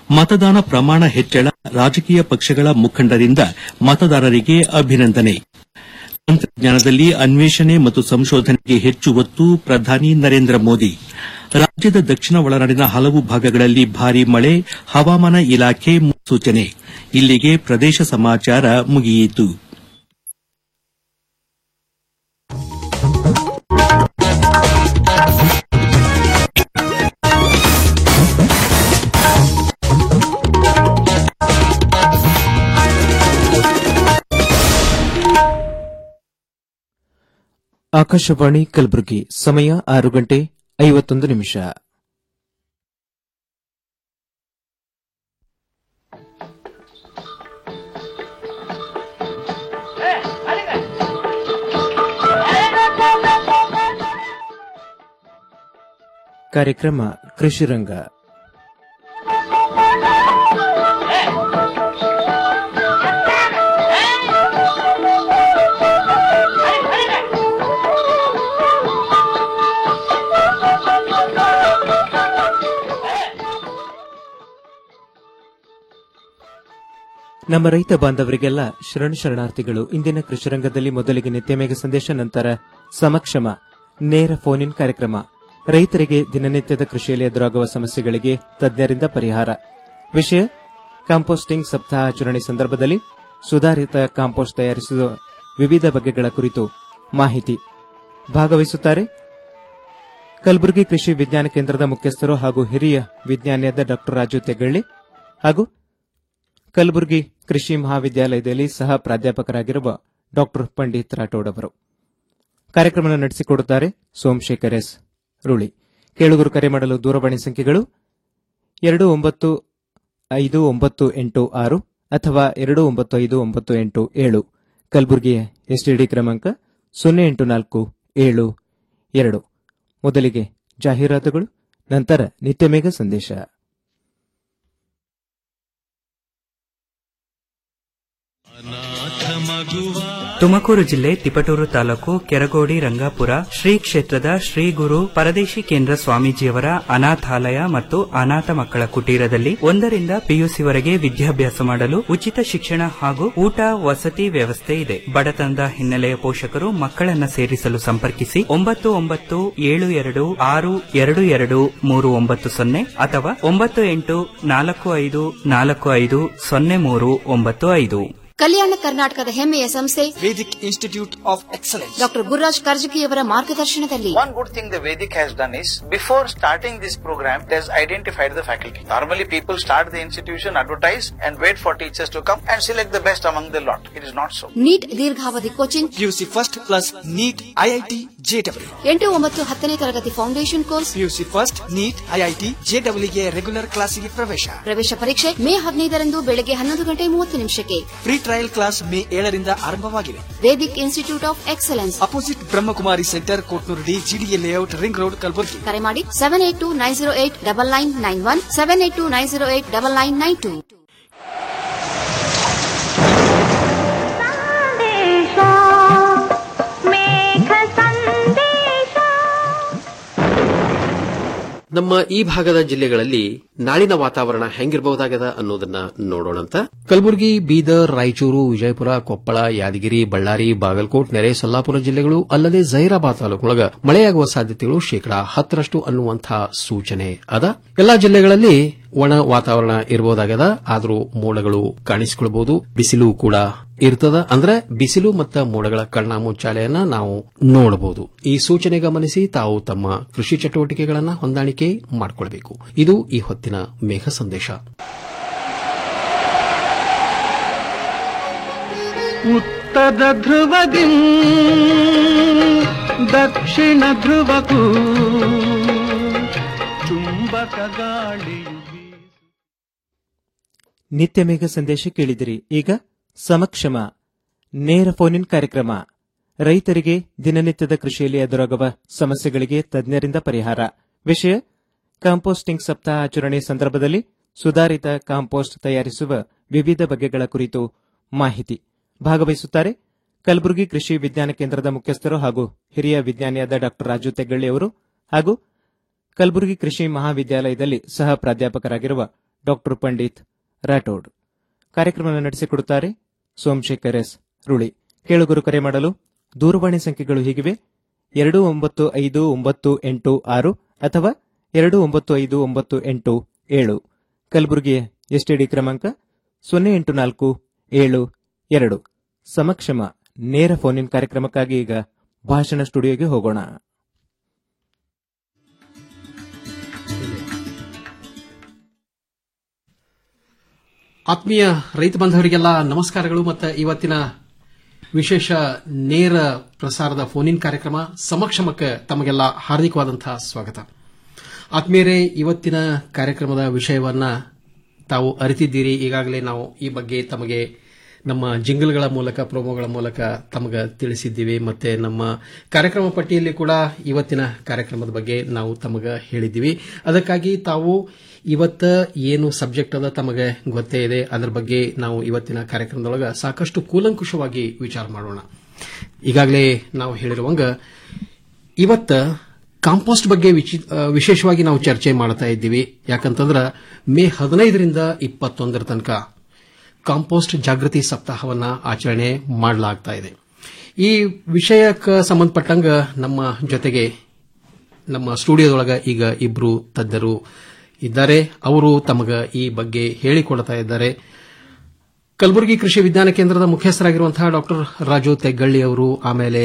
ಮತದಾನ ಪ್ರಮಾಣ ಹೆಚ್ಚಳ ರಾಜಕೀಯ ಪಕ್ಷಗಳ ಮುಖಂಡರಿಂದ ಮತದಾರರಿಗೆ ಅಭಿನಂದನೆ ತಂತ್ರಜ್ಞಾನದಲ್ಲಿ ಅನ್ವೇಷಣೆ ಮತ್ತು ಸಂಶೋಧನೆಗೆ ಹೆಚ್ಚು ಒತ್ತು ಪ್ರಧಾನಿ ನರೇಂದ್ರ ಮೋದಿ ರಾಜ್ಯದ ದಕ್ಷಿಣ ಒಳನಾಡಿನ ಹಲವು ಭಾಗಗಳಲ್ಲಿ ಭಾರೀ ಮಳೆ ಹವಾಮಾನ ಇಲಾಖೆ ಮುನ್ಸೂಚನೆ ಇಲ್ಲಿಗೆ ಪ್ರದೇಶ ಸಮಾಚಾರ ಮುಗಿಯಿತು ಆಕಾಶವಾಣಿ ಕಲಬುರಗಿ ಸಮಯ ಆರು ಗಂಟೆ ಐವತ್ತೊಂದು ನಿಮಿಷ ಕಾರ್ಯಕ್ರಮ ಕೃಷಿ ರಂಗ ನಮ್ಮ ರೈತ ಬಾಂಧವರಿಗೆಲ್ಲ ಶರಣ ಶರಣಾರ್ಥಿಗಳು ಇಂದಿನ ಕೃಷಿ ರಂಗದಲ್ಲಿ ಮೊದಲಿಗೆ ನಿತ್ಯಮೇಘ ಸಂದೇಶ ನಂತರ ಸಮಕ್ಷಮ ನೇರ ಫೋನ್ ಇನ್ ಕಾರ್ಯಕ್ರಮ ರೈತರಿಗೆ ದಿನನಿತ್ಯದ ಕೃಷಿಯಲ್ಲಿ ಎದುರಾಗುವ ಸಮಸ್ಯೆಗಳಿಗೆ ತಜ್ಞರಿಂದ ಪರಿಹಾರ ವಿಷಯ ಕಾಂಪೋಸ್ಟಿಂಗ್ ಸಪ್ತಾಹ ಆಚರಣೆ ಸಂದರ್ಭದಲ್ಲಿ ಸುಧಾರಿತ ಕಾಂಪೋಸ್ಟ್ ತಯಾರಿಸುವ ವಿವಿಧ ಬಗೆಗಳ ಕುರಿತು ಮಾಹಿತಿ ಭಾಗವಹಿಸುತ್ತಾರೆ ಕಲಬುರಗಿ ಕೃಷಿ ವಿಜ್ಞಾನ ಕೇಂದ್ರದ ಮುಖ್ಯಸ್ಥರು ಹಾಗೂ ಹಿರಿಯ ವಿಜ್ಞಾನಿಯಾದ ಡಾ ರಾಜು ತೆಗಳ್ಳಿ ಹಾಗೂ ಕಲಬುರಗಿ ಕೃಷಿ ಮಹಾವಿದ್ಯಾಲಯದಲ್ಲಿ ಸಹ ಪ್ರಾಧ್ಯಾಪಕರಾಗಿರುವ ಡಾ ಪಂಡಿತ್ ರಾಠೋಡ್ ಅವರು ಕಾರ್ಯಕ್ರಮ ನಡೆಸಿಕೊಡುತ್ತಾರೆ ಸೋಮಶೇಖರ್ ಎಸ್ ರುಳಿ ಕೇಳುಗರು ಕರೆ ಮಾಡಲು ದೂರವಾಣಿ ಸಂಖ್ಯೆಗಳು ಎರಡು ಒಂಬತ್ತು ಐದು ಒಂಬತ್ತು ಎಂಟು ಆರು ಅಥವಾ ಎರಡು ಒಂಬತ್ತು ಐದು ಒಂಬತ್ತು ಎಂಟು ಏಳು ಕಲಬುರಗಿಯ ಎಸ್ಟಿಡಿ ಕ್ರಮಾಂಕ ಸೊನ್ನೆ ಎಂಟು ನಾಲ್ಕು ಏಳು ಎರಡು ಮೊದಲಿಗೆ ಜಾಹೀರಾತುಗಳು ನಂತರ ನಿತ್ಯಮೇಘ ಸಂದೇಶ ತುಮಕೂರು ಜಿಲ್ಲೆ ತಿಪಟೂರು ತಾಲೂಕು ಕೆರಗೋಡಿ ರಂಗಾಪುರ ಶ್ರೀ ಕ್ಷೇತ್ರದ ಶ್ರೀ ಗುರು ಪರದೇಶಿ ಕೇಂದ್ರ ಸ್ವಾಮೀಜಿಯವರ ಅನಾಥಾಲಯ ಮತ್ತು ಅನಾಥ ಮಕ್ಕಳ ಕುಟೀರದಲ್ಲಿ ಒಂದರಿಂದ ಪಿಯುಸಿವರೆಗೆ ವಿದ್ಯಾಭ್ಯಾಸ ಮಾಡಲು ಉಚಿತ ಶಿಕ್ಷಣ ಹಾಗೂ ಊಟ ವಸತಿ ವ್ಯವಸ್ಥೆ ಇದೆ ಬಡತನದ ಹಿನ್ನೆಲೆಯ ಪೋಷಕರು ಮಕ್ಕಳನ್ನ ಸೇರಿಸಲು ಸಂಪರ್ಕಿಸಿ ಒಂಬತ್ತು ಒಂಬತ್ತು ಏಳು ಎರಡು ಆರು ಎರಡು ಎರಡು ಮೂರು ಒಂಬತ್ತು ಸೊನ್ನೆ ಅಥವಾ ಒಂಬತ್ತು ಎಂಟು ನಾಲ್ಕು ಐದು ನಾಲ್ಕು ಐದು ಸೊನ್ನೆ ಮೂರು ಒಂಬತ್ತು ಐದು ಕಲ್ಯಾಣ ಕರ್ನಾಟಕದ ಹೆಮ್ಮೆಯ ಸಂಸ್ಥೆ Vedic Institute of Excellence. Doctor Gururaj ಕರ್ಜಗಿಯವರ ಮಾರ್ಗದರ್ಶನದಲ್ಲಿ One good thing the Vedic has done is, before starting this program, it has identified the faculty. Normally people start the institution, advertise, and wait for teachers to come and select the best among the lot. It is not so. NEET ದೀರ್ಘಾವಧಿ coaching PUC First Plus NEET IIT JW. ಎಂಟು ಒಂಬತ್ತು ಹತ್ತನೇ ತರಗತಿ foundation course PUC First NEET IIT JW ಗೆ regular ಕ್ಲಾಸಿಗೆ ಪ್ರವೇಶ ಪ್ರವೇಶ ಪರೀಕ್ಷೆ ಮೇ ಹದಿನೈದರಂದು ಬೆಳಗ್ಗೆ ಹನ್ನೊಂದು ಗಂಟೆ ಮೂವತ್ತು ನಿಮಿಷಕ್ಕೆ ಫ್ರೀ ಟ್ರಯಲ್ ಕ್ಲಾಸ್ ಮೇ ಏಳರಿಂದ ಆರಂಭವಾಗಿದೆ Vedic Institute of Excellence opposite Brahmakumari centre ಕೋಟ್ನೂರುಡಿ GDA layout ring road Kalaburagi ಕರೆ ಮಾಡಿ seven eight two nine zero eight double nine nine one seven eight two nine zero eight double nine nine two ನಮ್ಮ ಈ ಭಾಗದ ಜಿಲ್ಲೆಗಳಲ್ಲಿ ನಾಳಿನ ವಾತಾವರಣ ಹೆಂಗಿರಬಹುದಾಗದ ಅನ್ನೋದನ್ನ ನೋಡೋಣಂತ ಕಲಬುರಗಿ ಬೀದರ್ ರಾಯಚೂರು ವಿಜಯಪುರ ಕೊಪ್ಪಳ ಯಾದಗಿರಿ ಬಳ್ಳಾರಿ ಬಾಗಲಕೋಟ್ ನೆರೆ ಸೊಲ್ಲಾಪುರ ಜಿಲ್ಲೆಗಳು ಅಲ್ಲದೆ ಜೈರಾಬಾದ್ ತಾಲೂಕೊಳಗ ಮಳೆಯಾಗುವ ಸಾಧ್ಯತೆಗಳು ಶೇಕಡಾ ಹತ್ತರಷ್ಟು ಅನ್ನುವಂತಹ ಸೂಚನೆ ಅದ ಎಲ್ಲಾ ಜಿಲ್ಲೆಗಳಲ್ಲಿ ಒಣ ವಾತಾವರಣ ಇರಬಹುದಾಗದ ಆದರೂ ಮೋಡಗಳು ಕಾಣಿಸಿಕೊಳ್ಳಬಹುದು ಬಿಸಿಲು ಕೂಡ ಇರ್ತದ ಅಂದ್ರೆ ಬಿಸಿಲು ಮತ್ತು ಮೋಡಗಳ ಕಣ್ಣಾಮುಚ್ಚಾಲೆಯನ್ನ ನಾವು ನೋಡಬಹುದು ಈ ಸೂಚನೆ ಗಮನಿಸಿ ತಾವು ತಮ್ಮ ಕೃಷಿ ಚಟುವಟಿಕೆಗಳನ್ನ ಹೊಂದಾಣಿಕೆ ಮಾಡಿಕೊಳ್ಳಬೇಕು ಇದು ಈ ಹೊತ್ತಿನ ಮೇಘ ಸಂದೇಶ ಉತ್ತರ ಧ್ರುವದಿ ದಕ್ಷಿಣ ಧ್ರುವಕ್ಕೂ ಚುಂಬಕ ಗಾಳಿಯು ನಿತ್ಯಮೇಘ ಸಂದೇಶ ಕೇಳಿದಿರಿ ಈಗ ಸಮಕ್ಷಮ ನೇರ ಫೋನ್ ಇನ್ ಕಾರ್ಯಕ್ರಮ ರೈತರಿಗೆ ದಿನನಿತ್ಯದ ಕೃಷಿಯಲ್ಲಿ ಎದುರಾಗುವ ಸಮಸ್ಯೆಗಳಿಗೆ ತಜ್ಞರಿಂದ ಪರಿಹಾರ ವಿಷಯ ಕಾಂಪೋಸ್ಟಿಂಗ್ ಸಪ್ತಾಹ ಆಚರಣೆ ಸಂದರ್ಭದಲ್ಲಿ ಸುಧಾರಿತ ಕಾಂಪೋಸ್ಟ್ ತಯಾರಿಸುವ ವಿವಿಧ ಬಗೆಗಳ ಕುರಿತು ಮಾಹಿತಿ ಭಾಗವಹಿಸುತ್ತಾರೆ ಕಲಬುರಗಿ ಕೃಷಿ ವಿಜ್ಞಾನ ಕೇಂದ್ರದ ಮುಖ್ಯಸ್ಥರು ಹಾಗೂ ಹಿರಿಯ ವಿಜ್ಞಾನಿಯಾದ ಡಾ ರಾಜು ತೆಗ್ಗಳ್ಳಿ ಅವರು ಹಾಗೂ ಕಲಬುರಗಿ ಕೃಷಿ ಮಹಾವಿದ್ಯಾಲಯದಲ್ಲಿ ಸಹ ಪ್ರಾಧ್ಯಾಪಕರಾಗಿರುವ ಡಾಕ್ಟರ್ ಪಂಡಿತ್ ರಾಠೋಡ್ ಕಾರ್ಯಕ್ರಮ ನಡೆಸಿಕೊಡುತ್ತಾರೆ ಸೋಮಶೇಖರ್ ಎಸ್ ರುಳಿ ಕೇಳುಗರು ಕರೆ ಮಾಡಲು ದೂರವಾಣಿ ಸಂಖ್ಯೆಗಳು ಹೀಗಿವೆ ಎರಡು ಒಂಬತ್ತು ಐದು ಒಂಬತ್ತು ಎಂಟು ಆರು ಅಥವಾ ಎರಡು ಒಂಬತ್ತು ಐದು ಒಂಬತ್ತು ಎಂಟು ಏಳು ಕಲಬುರಗಿಯ ಎಸ್ಟಿಡಿ ಕ್ರಮಾಂಕ ಸೊನ್ನೆ ಎಂಟು ನಾಲ್ಕು ಏಳು ಎರಡು ಸಮಕ್ಷಮ ನೇರ ಫೋನ್ ಇನ್ ಕಾರ್ಯಕ್ರಮಕ್ಕಾಗಿ ಈಗ ಭಾಷಣ ಸ್ಟುಡಿಯೋಗೆ ಹೋಗೋಣ ಆತ್ಮೀಯ ರೈತ ಬಾಂಧವರಿಗೆಲ್ಲ ನಮಸ್ಕಾರಗಳು ಮತ್ತು ಇವತ್ತಿನ ವಿಶೇಷ ನೇರ ಪ್ರಸಾರದ ಫೋನ್ ಇನ್ ಕಾರ್ಯಕ್ರಮ ಸಮಕ್ಷಮಕ್ಕೆ ತಮಗೆಲ್ಲ ಹಾರ್ದಿಕವಾದಂತಹ ಸ್ವಾಗತ ಆತ್ಮೀಯರೇ ಇವತ್ತಿನ ಕಾರ್ಯಕ್ರಮದ ವಿಷಯವನ್ನ ತಾವು ಅರಿತಿದ್ದೀರಿ ಈಗಾಗಲೇ ನಾವು ಈ ಬಗ್ಗೆ ತಮಗೆ ನಮ್ಮ ಜಿಂಗಲ್ಗಳ ಮೂಲಕ ಪ್ರೋಮೋಗಳ ಮೂಲಕ ತಮಗೆ ತಿಳಿಸಿದ್ದೀವಿ ಮತ್ತೆ ನಮ್ಮ ಕಾರ್ಯಕ್ರಮ ಪಟ್ಟಿಯಲ್ಲಿ ಕೂಡ ಇವತ್ತಿನ ಕಾರ್ಯಕ್ರಮದ ಬಗ್ಗೆ ನಾವು ತಮಗ ಹೇಳಿದ್ದೀವಿ ಅದಕ್ಕಾಗಿ ತಾವು ಇವತ್ತ ಏನು ಸಬ್ಜೆಕ್ಟ್ ಅದ ತಮಗೆ ಗೊತ್ತೇ ಇದೆ ಅದರ ಬಗ್ಗೆ ನಾವು ಇವತ್ತಿನ ಕಾರ್ಯಕ್ರಮದೊಳಗ ಸಾಕಷ್ಟು ಕೂಲಂಕುಷವಾಗಿ ವಿಚಾರ ಮಾಡೋಣ ಈಗಾಗಲೇ ನಾವು ಹೇಳಿರುವಂಗ ಇವತ್ತ ಕಾಂಪೋಸ್ಟ್ ಬಗ್ಗೆ ವಿಚಿ- ಆ, ವಿಶೇಷವಾಗಿ ನಾವು ಚರ್ಚೆ ಮಾಡ್ತಾ ಇದ್ದೀವಿ ಯಾಕಂತಂದ್ರ ಮೇ ಹದಿನೈದರಿಂದ ಇಪ್ಪತ್ತೊಂದರ ತನಕ ಕಾಂಪೋಸ್ಟ್ ಜಾಗೃತಿ ಸಪ್ತಾಹವನ್ನ ಆಚರಣೆ ಮಾಡಲಾಗ್ತಾ ಇದೆ ಈ ವಿಷಯಕ್ಕೆ ಸಂಬಂಧಪಟ್ಟಂಗ ನಮ್ಮ ಜೊತೆಗೆ ನಮ್ಮ ಸ್ಟುಡಿಯೋದೊಳಗ ಈಗ ಇಬ್ರು ತಜ್ಞರು ಇದ್ದಾರೆ ಅವರು ತಮಗ ಈ ಬಗ್ಗೆ ಹೇಳಿಕೊಡ್ತಾ ಇದ್ದಾರೆ ಕಲಬುರಗಿ ಕೃಷಿ ವಿಜ್ಞಾನ ಕೇಂದ್ರದ ಮುಖ್ಯಸ್ಥರಾಗಿರುವಂತಹ ಡಾಕ್ಟರ್ ರಾಜು ತೆಗ್ಗಳ್ಳಿ ಅವರು ಆಮೇಲೆ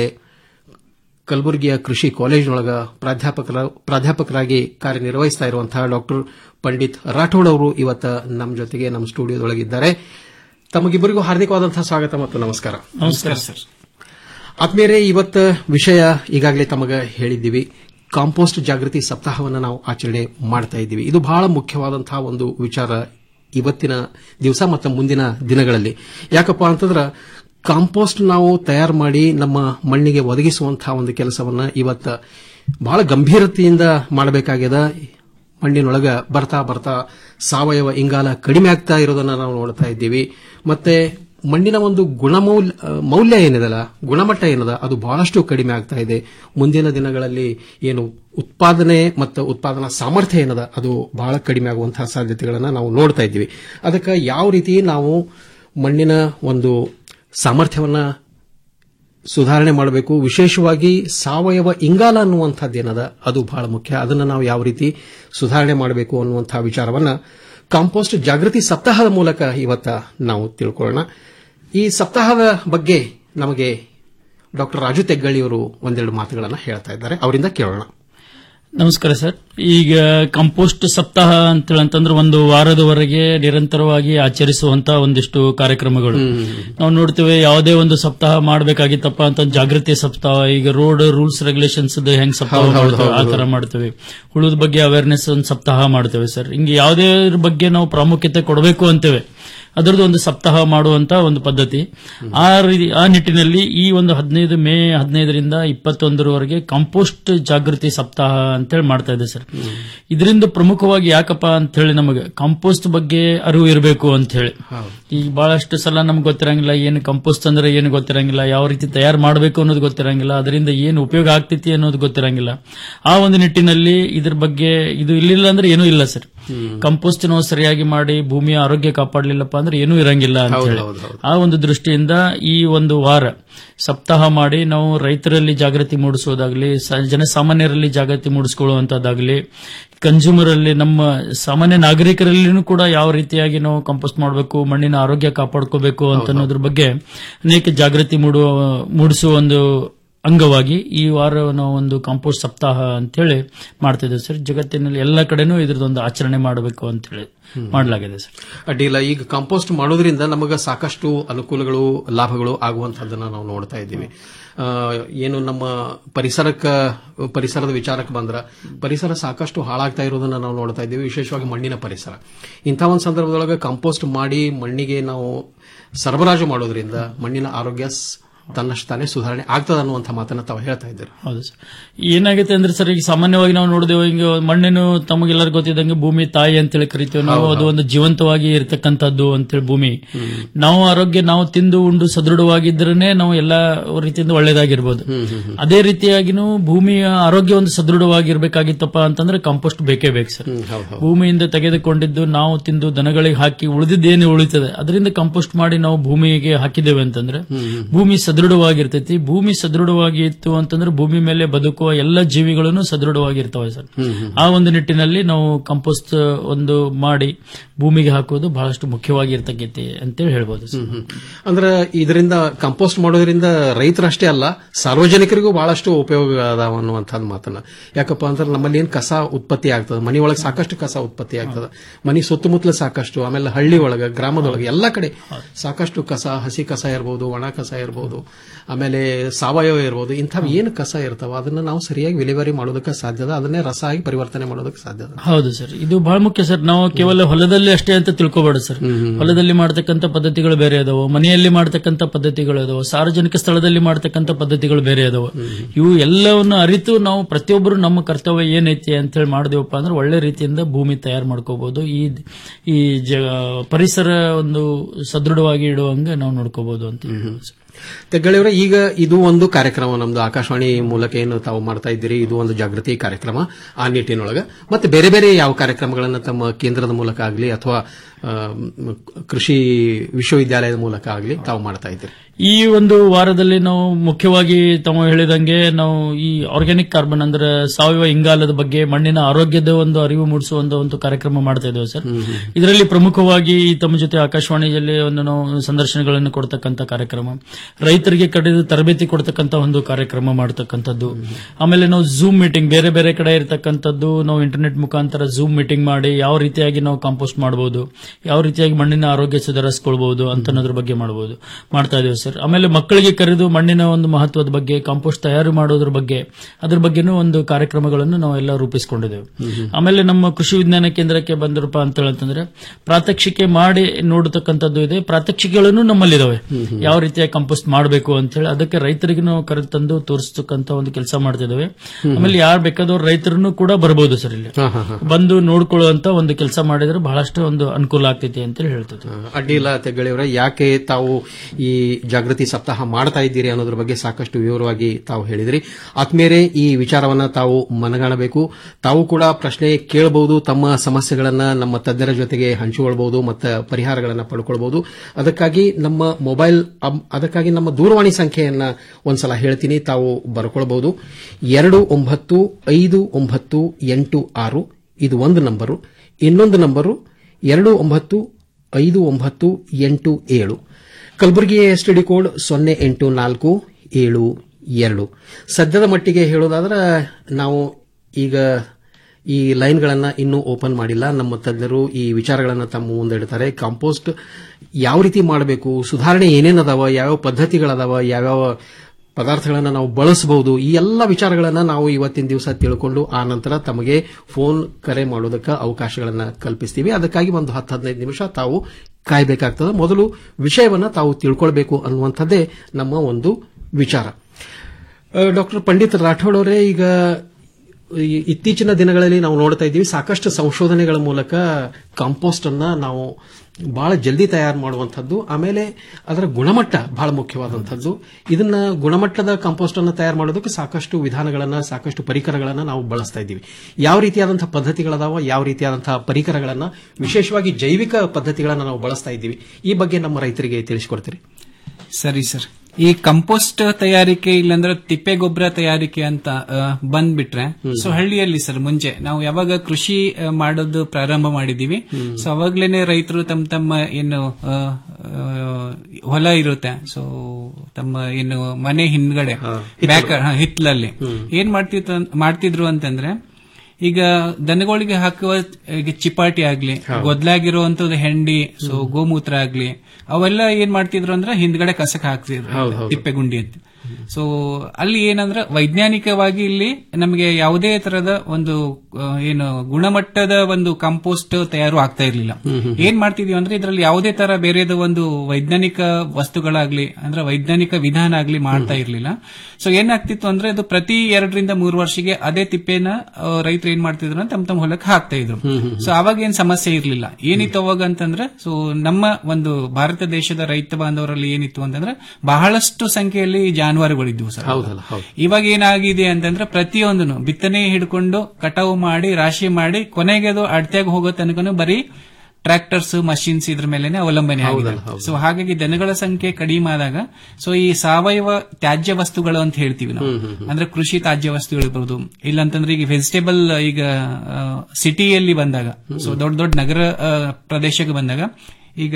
ಕಲಬುರಗಿಯ ಕೃಷಿ ಕಾಲೇಜಿನೊಳಗ ಪ್ರಾಧ್ಯಾಪಕರ ಪ್ರಾಧ್ಯಾಪಕರಾಗಿ ಕಾರ್ಯನಿರ್ವಹಿಸ್ತಾ ಇರುವಂತಹ ಡಾಕ್ಟರ್ ಪಂಡಿತ್ ರಾಠೋಡ್ ಅವರು ಇವತ್ತ ನಮ್ಮ ಜೊತೆಗೆ ನಮ್ಮ ಸ್ಟುಡಿಯೋದೊಳಗಿದ್ದಾರೆ ತಮಗಿಬ್ಬರಿಗೂ ಹಾರ್ದಿಕವಾದಂತಹ ಸ್ವಾಗತ ಮತ್ತು ನಮಸ್ಕಾರ ನಮಸ್ಕಾರ ಸರ್ ಆತ್ಮೀಯರೇ ಇವತ್ತ ವಿಷಯ ಈಗಾಗಲೇ ತಮಗ ಹೇಳಿದ್ದೀವಿ ಕಾಂಪೋಸ್ಟ್ ಜಾಗೃತಿ ಸಪ್ತಾಹವನ್ನು ನಾವು ಆಚರಣೆ ಮಾಡ್ತಾ ಇದ್ದೀವಿ ಇದು ಬಹಳ ಮುಖ್ಯವಾದಂತಹ ಒಂದು ವಿಚಾರ ಇವತ್ತಿನ ದಿವಸ ಮತ್ತು ಮುಂದಿನ ದಿನಗಳಲ್ಲಿ ಯಾಕಪ್ಪ ಅಂತಂದ್ರ ಕಾಂಪೋಸ್ಟ್ ನಾವು ತಯಾರು ಮಾಡಿ ನಮ್ಮ ಮಣ್ಣಿಗೆ ಒದಗಿಸುವಂತಹ ಒಂದು ಕೆಲಸವನ್ನ ಇವತ್ತ ಬಹಳ ಗಂಭೀರತೆಯಿಂದ ಮಾಡಬೇಕಾಗ್ಯದ ಮಣ್ಣಿನೊಳಗ ಬರ್ತಾ ಬರ್ತಾ ಸಾವಯವ ಇಂಗಾಲ ಕಡಿಮೆ ಆಗ್ತಾ ಇರೋದನ್ನ ನಾವು ನೋಡ್ತಾ ಇದ್ದೀವಿ ಮತ್ತೆ ಮಣ್ಣಿನ ಒಂದು ಗುಣಮೌಲ್ಯ ಆ, ಮೌಲ್ಯ ಏನಿದಲ್ಲ ಗುಣಮಟ್ಟ ಏನದ ಅದು ಬಹಳಷ್ಟು ಕಡಿಮೆ ಆಗ್ತಾ ಇದೆ ಮುಂದಿನ ದಿನಗಳಲ್ಲಿ ಏನು ಉತ್ಪಾದನೆ ಮತ್ತು ಉತ್ಪಾದನಾ ಸಾಮರ್ಥ್ಯ ಏನದ ಅದು ಬಹಳ ಕಡಿಮೆ ಆಗುವಂತಹ ಸಾಧ್ಯತೆಗಳನ್ನು ನಾವು ನೋಡ್ತಾ ಇದ್ದೀವಿ ಅದಕ್ಕೆ ಯಾವ ರೀತಿ ನಾವು ಮಣ್ಣಿನ ಒಂದು ಸಾಮರ್ಥ್ಯವನ್ನ ಸುಧಾರಣೆ ಮಾಡಬೇಕು ವಿಶೇಷವಾಗಿ ಸಾವಯವ ಇಂಗಾಲ ಅನ್ನುವಂಥದ್ದೇನದ ಅದು ಬಹಳ ಮುಖ್ಯ ಅದನ್ನು ನಾವು ಯಾವ ರೀತಿ ಸುಧಾರಣೆ ಮಾಡಬೇಕು ಅನ್ನುವಂತಹ ವಿಚಾರವನ್ನ ಕಾಂಪೋಸ್ಟ್ ಜಾಗೃತಿ ಸಪ್ತಾಹದ ಮೂಲಕ ಇವತ್ತ ನಾವು ತಿಳ್ಕೊಳ್ಳೋಣ ಈ ಸಪ್ತಾಹದ ಬಗ್ಗೆ ನಮಗೆ ಡಾಕ್ಟರ್ ರಾಜು ತೆಗ್ಗಳಿಯವರು ಒಂದೆರಡು ಮಾತುಗಳನ್ನು ಹೇಳ್ತಾ ಇದ್ದಾರೆ ಅವರಿಂದ ಕೇಳೋಣ ನಮಸ್ಕಾರ ಸರ್ ಈಗ ಕಂಪೋಸ್ಟ್ ಸಪ್ತಾಹ ಅಂತೇಳಿ ಅಂತಂದ್ರೆ ಒಂದು ವಾರದವರೆಗೆ ನಿರಂತರವಾಗಿ ಆಚರಿಸುವಂತ ಒಂದಿಷ್ಟು ಕಾರ್ಯಕ್ರಮಗಳು ನಾವು ನೋಡ್ತೇವೆ ಯಾವುದೇ ಒಂದು ಸಪ್ತಾಹ ಮಾಡಬೇಕಾಗಿತ್ತಪ್ಪ ಅಂತ ಜಾಗೃತಿ ಸಪ್ತಾಹ ಈಗ ರೋಡ್ ರೂಲ್ಸ್ ರೆಗ್ಯುಲೇಷನ್ಸ್ ಹೆಂಗ್ ಸಪ್ತಾಹ ಹೌದು, ಹೌದು, ಮಾಡ್ತೇವೆ ಆ ಹೌದು. ತರ ಮಾಡ್ತೇವೆ ಹುಳುದ ಬಗ್ಗೆ ಅವೇರ್ನೆಸ್ ಒಂದು ಸಪ್ತಾಹ ಮಾಡ್ತೇವೆ ಸರ್ ಹಿಂಗೆ ಯಾವುದೇ ಬಗ್ಗೆ ನಾವು ಪ್ರಾಮುಖ್ಯತೆ ಕೊಡಬೇಕು ಅಂತೇವೆ ಅದರದ್ದು ಒಂದು ಸಪ್ತಾಹ ಮಾಡುವಂತ ಒಂದು ಪದ್ಧತಿ ಆ ರೀತಿ ಆ ನಿಟ್ಟಿನಲ್ಲಿ ಈ ಒಂದು ಹದಿನೈದು ಮೇ ಹದಿನೈದರಿಂದ ಇಪ್ಪತ್ತೊಂದರವರೆಗೆ ಕಾಂಪೋಸ್ಟ್ ಜಾಗೃತಿ ಸಪ್ತಾಹ ಅಂತೇಳಿ ಮಾಡ್ತಾ ಇದೆ ಸರ್ ಇದರಿಂದ ಪ್ರಮುಖವಾಗಿ ಯಾಕಪ್ಪ ಅಂತ ಹೇಳಿ ನಮಗೆ ಕಾಂಪೋಸ್ಟ್ ಬಗ್ಗೆ ಅರಿವು ಇರಬೇಕು ಅಂತ ಹೇಳಿ ಈಗ ಬಹಳಷ್ಟು ಸಲ ನಮ್ಗೆ ಗೊತ್ತಿರಂಗಿಲ್ಲ ಏನು ಕಂಪೋಸ್ಟ್ ಅಂದ್ರೆ ಏನು ಗೊತ್ತಿರಂಗಿಲ್ಲ ಯಾವ ರೀತಿ ತಯಾರು ಮಾಡಬೇಕು ಅನ್ನೋದು ಗೊತ್ತಿರಂಗಿಲ್ಲ ಅದರಿಂದ ಏನು ಉಪಯೋಗ ಆಗ್ತೈತಿ ಅನ್ನೋದು ಗೊತ್ತಿರಂಗಿಲ್ಲ ಆ ಒಂದು ನಿಟ್ಟಿನಲ್ಲಿ ಇದ್ರ ಬಗ್ಗೆ ಇದು ಇಲ್ಲಿಲ್ಲ ಅಂದ್ರೆ ಏನೂ ಇಲ್ಲ ಸರ್ ಕಂಪೋಸ್ಟ್ ನಾವು ಸರಿಯಾಗಿ ಮಾಡಿ ಭೂಮಿಯ ಆರೋಗ್ಯ ಕಾಪಾಡಲಿಲ್ಲಪ್ಪ ಅಂದ್ರೆ ಏನೂ ಇರಂಗಿಲ್ಲ ಅಂತ ಹೌದು, ಹೇಳಿ ಹೌದು, ಹೌದು. ಆ ಒಂದು ದೃಷ್ಟಿಯಿಂದ ಈ ಒಂದು ವಾರ ಸಪ್ತಾಹ ಮಾಡಿ ನಾವು ರೈತರಲ್ಲಿ ಜಾಗೃತಿ ಮೂಡಿಸೋದಾಗ್ಲಿ ಸ- ಜನಸಾಮಾನ್ಯರಲ್ಲಿ ಜಾಗೃತಿ ಮೂಡಿಸ್ಕೊಳ್ಳುವಂತದ್ದಾಗ್ಲಿ ಕನ್ಸ್ಯೂಮರ್ ಅಲ್ಲಿ ನಮ್ಮ ಸಾಮಾನ್ಯ ನಾಗರಿಕರಲ್ಲಿನೂ ಕೂಡ ಯಾವ ರೀತಿಯಾಗಿ ನಾವು ಕಂಪೋಸ್ಟ್ ಮಾಡಬೇಕು ಮಣ್ಣಿನ ಆರೋಗ್ಯ ಕಾಪಾಡ್ಕೋಬೇಕು ಅಂತ ಅನ್ನೋದ್ರ ಬಗ್ಗೆ ಅನೇಕ ಜಾಗೃತಿ ಮೂಡುವ ಮೂಡಿಸುವ ಒಂದು ಅಂಗವಾಗಿ ಈ ವಾರ ನಾವು ಒಂದು ಕಾಂಪೋಸ್ಟ್ ಸಪ್ತಾಹ ಅಂತೇಳಿ ಮಾಡ್ತಿದ್ದೇವೆ ಸರ್ ಜಗತ್ತಿನಲ್ಲಿ ಎಲ್ಲ ಕಡೆನೂ ಇದ್ರದ್ದೊಂದು ಆಚರಣೆ ಮಾಡಬೇಕು ಅಂತೇಳಿ ಮಾಡಲಾಗಿದೆ ಸರ್ ಅಡ್ಡಿಲ್ಲ ಈಗ ಕಾಂಪೋಸ್ಟ್ ಮಾಡೋದ್ರಿಂದ ನಮಗೆ ಸಾಕಷ್ಟು ಅನುಕೂಲಗಳು ಲಾಭಗಳು ಆಗುವಂತಹದ್ದನ್ನ ನಾವು ನೋಡ್ತಾ ಇದ್ದೀವಿ ಆ, ಏನು ನಮ್ಮ ಪರಿಸರಕ್ಕ ಪರಿಸರದ ವಿಚಾರಕ್ಕೆ ಬಂದ್ರ ಪರಿಸರ ಸಾಕಷ್ಟು ಹಾಳಾಗ್ತಾ ಇರೋದನ್ನ ನಾವು ನೋಡ್ತಾ ಇದ್ದೀವಿ ವಿಶೇಷವಾಗಿ ಮಣ್ಣಿನ ಪರಿಸರ ಇಂಥ ಒಂದು ಸಂದರ್ಭದೊಳಗೆ ಕಾಂಪೋಸ್ಟ್ ಮಾಡಿ ಮಣ್ಣಿಗೆ ನಾವು ಸರಬರಾಜು ಮಾಡೋದ್ರಿಂದ ಮಣ್ಣಿನ ಆರೋಗ್ಯ ಸ್- ತನ್ನಷ್ಟು ತಾನೇ ಸುಧಾರಣೆ ಆಗ್ತದ ಅನ್ನುವಂಥ ಮಾತನ್ನ ತಾವು ಹೇಳ್ತಾ ಇದ್ದೀರಿ ಹೌದು ಸರ್ ಏನಾಗುತ್ತೆ ಅಂದ್ರೆ ಸರ್ ಈಗ ಸಾಮಾನ್ಯವಾಗಿ ನಾವು ನೋಡಿದೆವು ಹಿಂಗೆ ಮಣ್ಣನ್ನು ತಮಗೆಲ್ಲರಿಗೂ ಗೊತ್ತಿದ್ದಂಗೆ ಭೂಮಿ ತಾಯಿ ಅಂತೇಳಿ ಕರಿತೀವಿ ನಾವು ಅದು ಒಂದು ಜೀವಂತವಾಗಿ ಇರತಕ್ಕಂಥದ್ದು ಅಂತೇಳಿ ಭೂಮಿ ನಾವು ಆರೋಗ್ಯ ನಾವು ತಿಂದು ಉಂಡು ಸದೃಢವಾಗಿದ್ರೇನೆ ನಾವು ಎಲ್ಲಾ ರೀತಿಯಿಂದ ಒಳ್ಳೇದಾಗಿರ್ಬೋದು ಅದೇ ರೀತಿಯಾಗಿನೂ ಭೂಮಿಯ ಆರೋಗ್ಯ ಒಂದು ಸದೃಢವಾಗಿರ್ಬೇಕಾಗಿತ್ತಪ್ಪ ಅಂತಂದ್ರೆ ಕಾಂಪೋಸ್ಟ್ ಬೇಕೇ ಬೇಕು ಸರ್ ಭೂಮಿಯಿಂದ ತೆಗೆದುಕೊಂಡಿದ್ದು ನಾವು ತಿಂದು ದನಗಳಿಗೆ ಹಾಕಿ ಉಳಿದಿದ್ದೇನು ಉಳಿತದೆ ಅದರಿಂದ ಕಂಪೋಸ್ಟ್ ಮಾಡಿ ನಾವು ಭೂಮಿಗೆ ಹಾಕಿದ್ದೇವೆ ಅಂತಂದ್ರೆ ಭೂಮಿ ಸದೃಢವಾಗಿರ್ತೈತಿ ಭೂಮಿ ಸದೃಢವಾಗಿ ಇತ್ತು ಅಂತಂದ್ರೆ ಭೂಮಿ ಮೇಲೆ ಬದುಕುವ ಎಲ್ಲ ಜೀವಿಗಳನ್ನು ಸದೃಢವಾಗಿರ್ತವೆ ಸರ್ ಆ ಒಂದು ನಿಟ್ಟಿನಲ್ಲಿ ನಾವು ಕಂಪೋಸ್ಟ್ ಒಂದು ಮಾಡಿ ಭೂಮಿಗೆ ಹಾಕುವುದು ಬಹಳಷ್ಟು ಮುಖ್ಯವಾಗಿರ್ತಕ್ಕೈತಿ ಅಂತೇಳಿ ಹೇಳ್ಬೋದು ಸರ್ ಅಂದ್ರೆ ಇದರಿಂದ ಕಂಪೋಸ್ಟ್ ಮಾಡೋದ್ರಿಂದ ರೈತರಷ್ಟೇ ಅಲ್ಲ ಸಾರ್ವಜನಿಕರಿಗೂ ಬಹಳಷ್ಟು ಉಪಯೋಗ ಅದಾವ ಅನ್ನುವಂಥದ್ದು ಮಾತನ್ನ ಯಾಕಪ್ಪ ಅಂದ್ರೆ ನಮ್ಮಲ್ಲಿ ಏನ್ ಕಸ ಉತ್ಪತ್ತಿ ಆಗ್ತದೆ ಮನಿ ಒಳಗೆ ಸಾಕಷ್ಟು ಕಸ ಉತ್ಪತ್ತಿ ಆಗ್ತದೆ ಮನಿ ಸುತ್ತಮುತ್ತಲ ಸಾಕಷ್ಟು ಆಮೇಲೆ ಹಳ್ಳಿ ಒಳಗೆ ಗ್ರಾಮದೊಳಗೆ ಎಲ್ಲಾ ಕಡೆ ಸಾಕಷ್ಟು ಕಸ ಹಸಿ ಕಸ ಇರಬಹುದು ಒಣ ಕಸ ಇರಬಹುದು ಆಮೇಲೆ ಸಾವಯವ ಇರಬಹುದು ಇಂಥವು ಏನು ಕಸ ಇರ್ತಾವ ಅದನ್ನ ನಾವು ಸರಿಯಾಗಿ ವಿಲೇವಾರಿ ಮಾಡೋದಕ್ಕೆ ಸಾಧ್ಯದ ಅದನ್ನೇ ರಸ ಆಗಿ ಪರಿವರ್ತನೆ ಮಾಡೋದಕ್ಕೆ ಸಾಧ್ಯದ ಹೌದು ಸರ್ ಇದು ಬಹಳ ಮುಖ್ಯ ಸರ್ ನಾವು ಕೇವಲ ಹೊಲದಲ್ಲಿ ಅಷ್ಟೇ ಅಂತ ತಿಳ್ಕೊಬೇಡ ಸರ್ ಹೊಲದಲ್ಲಿ ಮಾಡತಕ್ಕಂತ ಪದ್ಧತಿಗಳು ಬೇರೆ ಅದಾವ ಮನೆಯಲ್ಲಿ ಮಾಡತಕ್ಕಂತ ಪದ್ಧತಿಗಳು ಅದಾವ ಸಾರ್ವಜನಿಕ ಸ್ಥಳದಲ್ಲಿ ಮಾಡತಕ್ಕಂತ ಪದ್ಧತಿಗಳು ಬೇರೆ ಅದಾವ ಇವು ಎಲ್ಲವನ್ನು ಅರಿತು ನಾವು ಪ್ರತಿಯೊಬ್ಬರು ನಮ್ಮ ಕರ್ತವ್ಯ ಏನೈತಿ ಅಂತ ಹೇಳಿ ಮಾಡಿದೆವಪ್ಪ ಅಂದ್ರೆ ಒಳ್ಳೆ ರೀತಿಯಿಂದ ಭೂಮಿ ತಯಾರು ಮಾಡ್ಕೋಬಹುದು ಈ ಈ ಜ- ಪರಿಸರ ಒಂದು ಸದೃಢವಾಗಿ ಇಡುವಂಗೆ ನಾವು ನೋಡ್ಕೋಬಹುದು ಅಂತ ಹೇಳ್ಬೋದು ಸರ್. ತೆಗ್ಗಳಿಯವರ ಈಗ ಇದು ಒಂದು ಕಾರ್ಯಕ್ರಮ ನಮ್ದು ಆಕಾಶವಾಣಿ ಮೂಲಕ ಏನು ತಾವು ಮಾಡ್ತಾ ಇದ್ದೀರಿ ಇದು ಒಂದು ಜಾಗೃತಿ ಕಾರ್ಯಕ್ರಮ ಆ ನಿಟ್ಟಿನೊಳಗ ಮತ್ತೆ ಬೇರೆ ಬೇರೆ ಯಾವ ಕಾರ್ಯಕ್ರಮಗಳನ್ನ ತಮ್ಮ ಕೇಂದ್ರದ ಮೂಲಕ ಆಗಲಿ ಅಥವಾ ಆ, ಮ್, ಕೃಷಿ ವಿಶ್ವವಿದ್ಯಾಲಯದ ಮೂಲಕ ಆಗಲಿ ತಾವು ಮಾಡ್ತಾ ಇದ್ದೀರಿ ಈ ಒಂದು ವಾರದಲ್ಲಿ ನಾವು ಮುಖ್ಯವಾಗಿ ತಾವು ಹೇಳಿದಂಗೆ ನಾವು ಈ ಆರ್ಗ್ಯಾನಿಕ್ ಕಾರ್ಬನ್ ಅಂದ್ರೆ ಸಾವಯವ ಇಂಗಾಲದ ಬಗ್ಗೆ ಮಣ್ಣಿನ ಆರೋಗ್ಯದ ಒಂದು ಅರಿವು ಮೂಡಿಸುವ ಒಂದು ಒಂದು ಕಾರ್ಯಕ್ರಮ ಮಾಡ್ತಾ ಇದ್ದೇವೆ ಸರ್ ಇದರಲ್ಲಿ ಪ್ರಮುಖವಾಗಿ ತಮ್ಮ ಜೊತೆ ಆಕಾಶವಾಣಿಯಲ್ಲಿ ಒಂದು ನಾವು ಸಂದರ್ಶನಗಳನ್ನು ಕೊಡ್ತಕ್ಕಂಥ ಕಾರ್ಯಕ್ರಮ ರೈತರಿಗೆ ಕಡಿದು ತರಬೇತಿ ಕೊಡ್ತಕ್ಕಂಥ ಒಂದು ಕಾರ್ಯಕ್ರಮ ಮಾಡತಕ್ಕಂಥದ್ದು ಆಮೇಲೆ ನಾವು ಝೂಮ್ ಮೀಟಿಂಗ್ ಬೇರೆ ಬೇರೆ ಕಡೆ ಇರತಕ್ಕಂಥದ್ದು ನಾವು ಇಂಟರ್ನೆಟ್ ಮುಖಾಂತರ ಝೂಮ್ ಮೀಟಿಂಗ್ ಮಾಡಿ ಯಾವ ರೀತಿಯಾಗಿ ನಾವು ಕಾಂಪೋಸ್ಟ್ ಮಾಡಬಹುದು ಯಾವ ರೀತಿಯಾಗಿ ಮಣ್ಣಿನ ಆರೋಗ್ಯ ಸುಧಾರಿಸಿಕೊಳ್ಬಹುದು ಅಂತ ಅನ್ನೋದ್ರ ಬಗ್ಗೆ ಮಾಡಬಹುದು ಮಾಡ್ತಾ ಇದ್ದೇವೆ ಸರ್ ಆಮೇಲೆ ಮಕ್ಕಳಿಗೆ ಕರೆದು ಮಣ್ಣಿನ ಒಂದು ಮಹತ್ವದ ಬಗ್ಗೆ ಕಾಂಪೋಸ್ಟ್ ತಯಾರು ಮಾಡೋದ್ರ ಬಗ್ಗೆ ಅದ್ರ ಬಗ್ಗೆನೂ ಒಂದು ಕಾರ್ಯಕ್ರಮಗಳನ್ನು ನಾವು ಎಲ್ಲ ರೂಪಿಸಿಕೊಂಡಿದ್ದೇವೆ ಆಮೇಲೆ ನಮ್ಮ ಕೃಷಿ ವಿಜ್ಞಾನ ಕೇಂದ್ರಕ್ಕೆ ಬಂದಿರಪ್ಪ ಅಂತ ಹೇಳಂತಂದ್ರೆ ಪ್ರಾತ್ಯಕ್ಷಿಕೆ ಮಾಡಿ ನೋಡತಕ್ಕಂಥದ್ದು ಇದೆ ಪ್ರಾತ್ಯಕ್ಷಿಕೆಗಳನ್ನು ನಮ್ಮಲ್ಲಿದಾವೆ ಯಾವ ರೀತಿಯ ಕಂಪೋಸ್ಟ್ ಮಾಡಬೇಕು ಅಂತ ಹೇಳಿ ಅದಕ್ಕೆ ರೈತರಿಗೆ ನಾವು ಕರೆತಂದು ತೋರಿಸ್ತಕ್ಕಂಥ ಒಂದು ಕೆಲಸ ಮಾಡ್ತಿದ್ದೇವೆ ಆಮೇಲೆ ಯಾರು ಬೇಕಾದವ್ರು ರೈತರನ್ನು ಕೂಡ ಬರಬಹುದು ಸರ್ ಇಲ್ಲಿ ಬಂದು ನೋಡ್ಕೊಳ್ಳುವಂತ ಒಂದು ಕೆಲಸ ಮಾಡಿದ್ರೆ ಬಹಳಷ್ಟು ಒಂದು ಅನುಕೂಲ ಆಗ್ತೈತಿ ಅಂತ ಹೇಳಿ ಹೇಳ್ತಿದ್ವಿ ಅಡ್ಡಿ ಇಲ್ಲ ತೆಗ್ಗಳಿಯವರ ಯಾಕೆ ತಾವು ಈ ಜಾಗೃತಿ ಸಪ್ತಾಹ ಮಾಡ್ತಾ ಇದ್ದೀರಿ ಅನ್ನೋದ್ರ ಬಗ್ಗೆ ಸಾಕಷ್ಟು ವಿವರವಾಗಿ ತಾವು ಹೇಳಿದ್ರಿ ಆತ್ಮೇರೆ ಈ ವಿಚಾರವನ್ನ ತಾವು ಮನಗಾಣಬೇಕು ತಾವು ಕೂಡ ಪ್ರಶ್ನೆ ಕೇಳಬಹುದು ತಮ್ಮ ಸಮಸ್ಯೆಗಳನ್ನ ನಮ್ಮ ತಜ್ಞರ ಜೊತೆಗೆ ಹಂಚಿಕೊಳ್ಬಹುದು ಮತ್ತು ಪರಿಹಾರಗಳನ್ನ ಪಡ್ಕೊಳ್ಬಹುದು ಅದಕ್ಕಾಗಿ ನಮ್ಮ ಮೊಬೈಲ್ ಅಮ್- ಅದಕ್ಕಾಗಿ ನಮ್ಮ ದೂರವಾಣಿ ಸಂಖ್ಯೆಯನ್ನ ಒಂದ್ಸಲ ಹೇಳ್ತೀನಿ ತಾವು ಬರ್ಕೊಳ್ಬಹುದು ಎರಡು ಒಂಬತ್ತು ಐದು ಒಂಬತ್ತು ಎಂಟು ಆರು ಇದು ಒಂದು ನಂಬರು ಇನ್ನೊಂದು ನಂಬರು ಎರಡು ಒಂಬತ್ತು ಐದು ಒಂಬತ್ತು ಎಂಟು ಏಳು ಕಲಬುರಗಿ ಎಸ್ಟಿಡಿ ಕೋಡ್ ಸೊನ್ನೆ ಎಂಟು ನಾಲ್ಕು ಏಳು ಎರಡು ಸದ್ಯದ ಮಟ್ಟಿಗೆ ಹೇಳೋದಾದ್ರೆ ನಾವು ಈಗ ಈ ಲೈನ್ಗಳನ್ನ ಇನ್ನೂ ಓಪನ್ ಮಾಡಿಲ್ಲ ನಮ್ಮ ತಜ್ಞರು ಈ ವಿಚಾರಗಳನ್ನ ತಮ್ಮ ಮುಂದೆ ಇಡ್ತಾರೆ ಕಾಂಪೋಸ್ಟ್ ಯಾವ ರೀತಿ ಮಾಡಬೇಕು ಸುಧಾರಣೆ ಏನೇನದಾವ ಯಾವ್ಯಾವ ಪದ್ಧತಿಗಳದಾವ ಯಾವ್ಯಾವ ಪದಾರ್ಥಗಳನ್ನ ನಾವು ಬಳಸಬಹುದು ಈ ಎಲ್ಲ ವಿಚಾರಗಳನ್ನ ನಾವು ಇವತ್ತಿನ ದಿವಸ ತಿಳ್ಕೊಂಡು ಆ ನಂತರ ತಮಗೆ ಫೋನ್ ಕರೆ ಮಾಡೋದಕ್ಕೆ ಅವಕಾಶಗಳನ್ನ ಕಲ್ಪಿಸ್ತೀವಿ ಅದಕ್ಕಾಗಿ ಒಂದು ಹತ್ತು ಹದಿನೈದು ನಿಮಿಷ ತಾವು ಕಾಯಬೇಕಾಗ್ತದೆ ಮೊದಲು ವಿಷಯವನ್ನ ತಾವು ತಿಳ್ಕೊಳ್ಬೇಕು ಅನ್ನುವಂಥದ್ದೇ ನಮ್ಮ ಒಂದು ವಿಚಾರ ಡಾಕ್ಟರ್ ಪಂಡಿತ್ ರಾಠೋಡ್ ಅವರೇ ಈಗ ಈ ಇತ್ತೀಚಿನ ದಿನಗಳಲ್ಲಿ ನಾವು ನೋಡ್ತಾ ಇದ್ದೀವಿ ಸಾಕಷ್ಟು ಸಂಶೋಧನೆಗಳ ಮೂಲಕ ಕಾಂಪೋಸ್ಟ್ ಅನ್ನ ನಾವು ಬಹಳ ಜಲ್ದಿ ತಯಾರು ಮಾಡುವಂಥದ್ದು ಆಮೇಲೆ ಅದರ ಗುಣಮಟ್ಟ ಬಹಳ ಮುಖ್ಯವಾದಂಥದ್ದು ಇದನ್ನ ಗುಣಮಟ್ಟದ ಕಾಂಪೋಸ್ಟ್ ಅನ್ನ ತಯಾರು ಮಾಡೋದಕ್ಕೆ ಸಾಕಷ್ಟು ವಿಧಾನಗಳನ್ನ ಸಾಕಷ್ಟು ಪರಿಕರಗಳನ್ನ ನಾವು ಬಳಸ್ತಾ ಇದ್ದೀವಿ ಯಾವ ರೀತಿಯಾದಂತಹ ಪದ್ಧತಿಗಳದಾವ ಯಾವ ರೀತಿಯಾದಂತಹ ಪರಿಕರಗಳನ್ನ ವಿಶೇಷವಾಗಿ ಜೈವಿಕ ಪದ್ಧತಿಗಳನ್ನ ನಾವು ಬಳಸ್ತಾ ಇದ್ದೀವಿ ಈ ಬಗ್ಗೆ ನಮ್ಮ ರೈತರಿಗೆ ತಿಳಿಸಿಕೊಡ್ತೀರಿ ಸರಿ ಸರ್ ಈ ಕಂಪೋಸ್ಟ್ ತಯಾರಿಕೆ ಇಲ್ಲಾಂದ್ರೆ ತಿಪ್ಪೆ ಗೊಬ್ಬರ ತಯಾರಿಕೆ ಅಂತ ಆ, ಬಂದ್ಬಿಟ್ರೆ ಸೊ ಹಳ್ಳಿಯಲ್ಲಿ ಸರ್ ಮುಂಚೆ ನಾವು ಯಾವಾಗ ಕೃಷಿ ಆ, ಮಾಡೋದು ಪ್ರಾರಂಭ ಮಾಡಿದೀವಿ ಸೊ ಅವಾಗ್ಲೇನೆ ರೈತರು ತಮ್ಮ ತಮ್ಮ ಏನು ಆ, ಆ, ಹೊಲ ಇರುತ್ತೆ ಸೊ ತಮ್ಮ ಏನು ಮನೆ ಹಿಂದ್ಗಡೆ ಬ್ಯಾಕ್ ಹಿತ್ಲಲ್ಲಿ ಏನ್ ಮಾಡ್ತಿದ್ರು ಮಾಡ್ತಿದ್ರು ಅಂತಂದ್ರೆ ಈಗ ದನಗಳಿಗೆ ಹಾಕುವ ಈಗ ಚಿಪಾಟಿ ಆಗ್ಲಿ ಗೊದ್ಲಾಗಿರುವಂತದ್ದು ಹೆಂಡಿ ಸೊ ಗೋಮೂತ್ರ ಆಗ್ಲಿ ಅವೆಲ್ಲ ಏನ್ ಮಾಡ್ತಿದ್ರು ಅಂದ್ರೆ ಹಿಂದ್ಗಡೆ ಕಸಕ್ ಹಾಕ್ತಿದ್ರು ತಿಪ್ಪೆಗುಂಡಿ ಅಂತ ಸೊ ಅಲ್ಲಿ ಏನಂದ್ರೆ ವೈಜ್ಞಾನಿಕವಾಗಿ ಇಲ್ಲಿ ನಮಗೆ ಯಾವುದೇ ತರದ ಒಂದು ಆ, ಏನು ಗುಣಮಟ್ಟದ ಒಂದು ಕಂಪೋಸ್ಟ್ ತಯಾರು ಆಗ್ತಾ ಇರ್ಲಿಲ್ಲ ಏನ್ ಮಾಡ್ತಿದೀವಿ ಅಂದ್ರೆ ಇದರಲ್ಲಿ ಯಾವುದೇ ತರ ಬೇರೆದ ಒಂದು ವೈಜ್ಞಾನಿಕ ವಸ್ತುಗಳಾಗ್ಲಿ ಅಂದ್ರೆ ವೈಜ್ಞಾನಿಕ ವಿಧಾನ ಆಗ್ಲಿ ಮಾಡ್ತಾ ಇರ್ಲಿಲ್ಲ ಸೊ ಏನಾಗ್ತಿತ್ತು ಅಂದ್ರೆ ಅದು ಪ್ರತಿ ಎರಡರಿಂದ ಮೂರು ವರ್ಷಕ್ಕೆ ಅದೇ ತಿಪ್ಪೆನ ರೈತರು ಏನ್ ಮಾಡ್ತಿದ್ರು ಅಂದ್ರೆ ತಮ್ಮ ತಮ್ಮ ಹೊಲಕ್ಕೆ ಹಾಕ್ತಾ ಇದ್ರು ಸೊ ಅವಾಗ ಏನ್ ಸಮಸ್ಯೆ ಇರ್ಲಿಲ್ಲ ಏನಿತ್ತು ಅವಾಗ ಅಂತಂದ್ರೆ ಸೊ ನಮ್ಮ ಒಂದು ಭಾರತ ದೇಶದ ರೈತ ಬಾಂಧವರಲ್ಲಿ ಏನಿತ್ತು ಅಂತಂದ್ರೆ ಬಹಳಷ್ಟು ಸಂಖ್ಯೆಯಲ್ಲಿ ಜಾನುವಾರುಗಳಿದ್ವು ಸರ್ ಹೌದಲ್ಲ ಹೌದು ಇವಾಗ ಏನಾಗಿದೆ ಅಂತಂದ್ರೆ ಪ್ರತಿಯೊಂದನ್ನು ಬಿತ್ತನೆ ಹಿಡ್ಕೊಂಡು ಕಟಾವು ಮಾಡಿ ರಾಶಿ ಮಾಡಿ ಕೊನೆಗೆ ಅದು ಅಡ್ತ್ಯಾಗ ಹೋಗೋ ತನಕನು ಬರೀ ಟ್ರಾಕ್ಟರ್ಸ್ ಮಷಿನ್ಸ್ ಇದ್ರ ಮೇಲೆನೆ ಅವಲಂಬನೆ ಆಗಿದೆ ಸೊ ಹಾಗಾಗಿ ದನಗಳ ಸಂಖ್ಯೆ ಕಡಿಮೆ ಆದಾಗ ಸೊ ಈ ಸಾವಯವ ತ್ಯಾಜ್ಯ ವಸ್ತುಗಳು ಅಂತ ಹೇಳ್ತೀವಿ ನಾವು ಅಂದ್ರೆ ಕೃಷಿ ತ್ಯಾಜ್ಯ ವಸ್ತುಗಳು ಇರ್ಬೋದು ಇಲ್ಲಂತಂದ್ರೆ ಈಗ ವೆಜಿಟೇಬಲ್ ಈಗ ಸಿಟಿಯಲ್ಲಿ ಬಂದಾಗ ಸೊ ದೊಡ್ಡ ದೊಡ್ಡ ನಗರ ಆ, ಪ್ರದೇಶಕ್ಕೆ ಬಂದಾಗ ಈಗ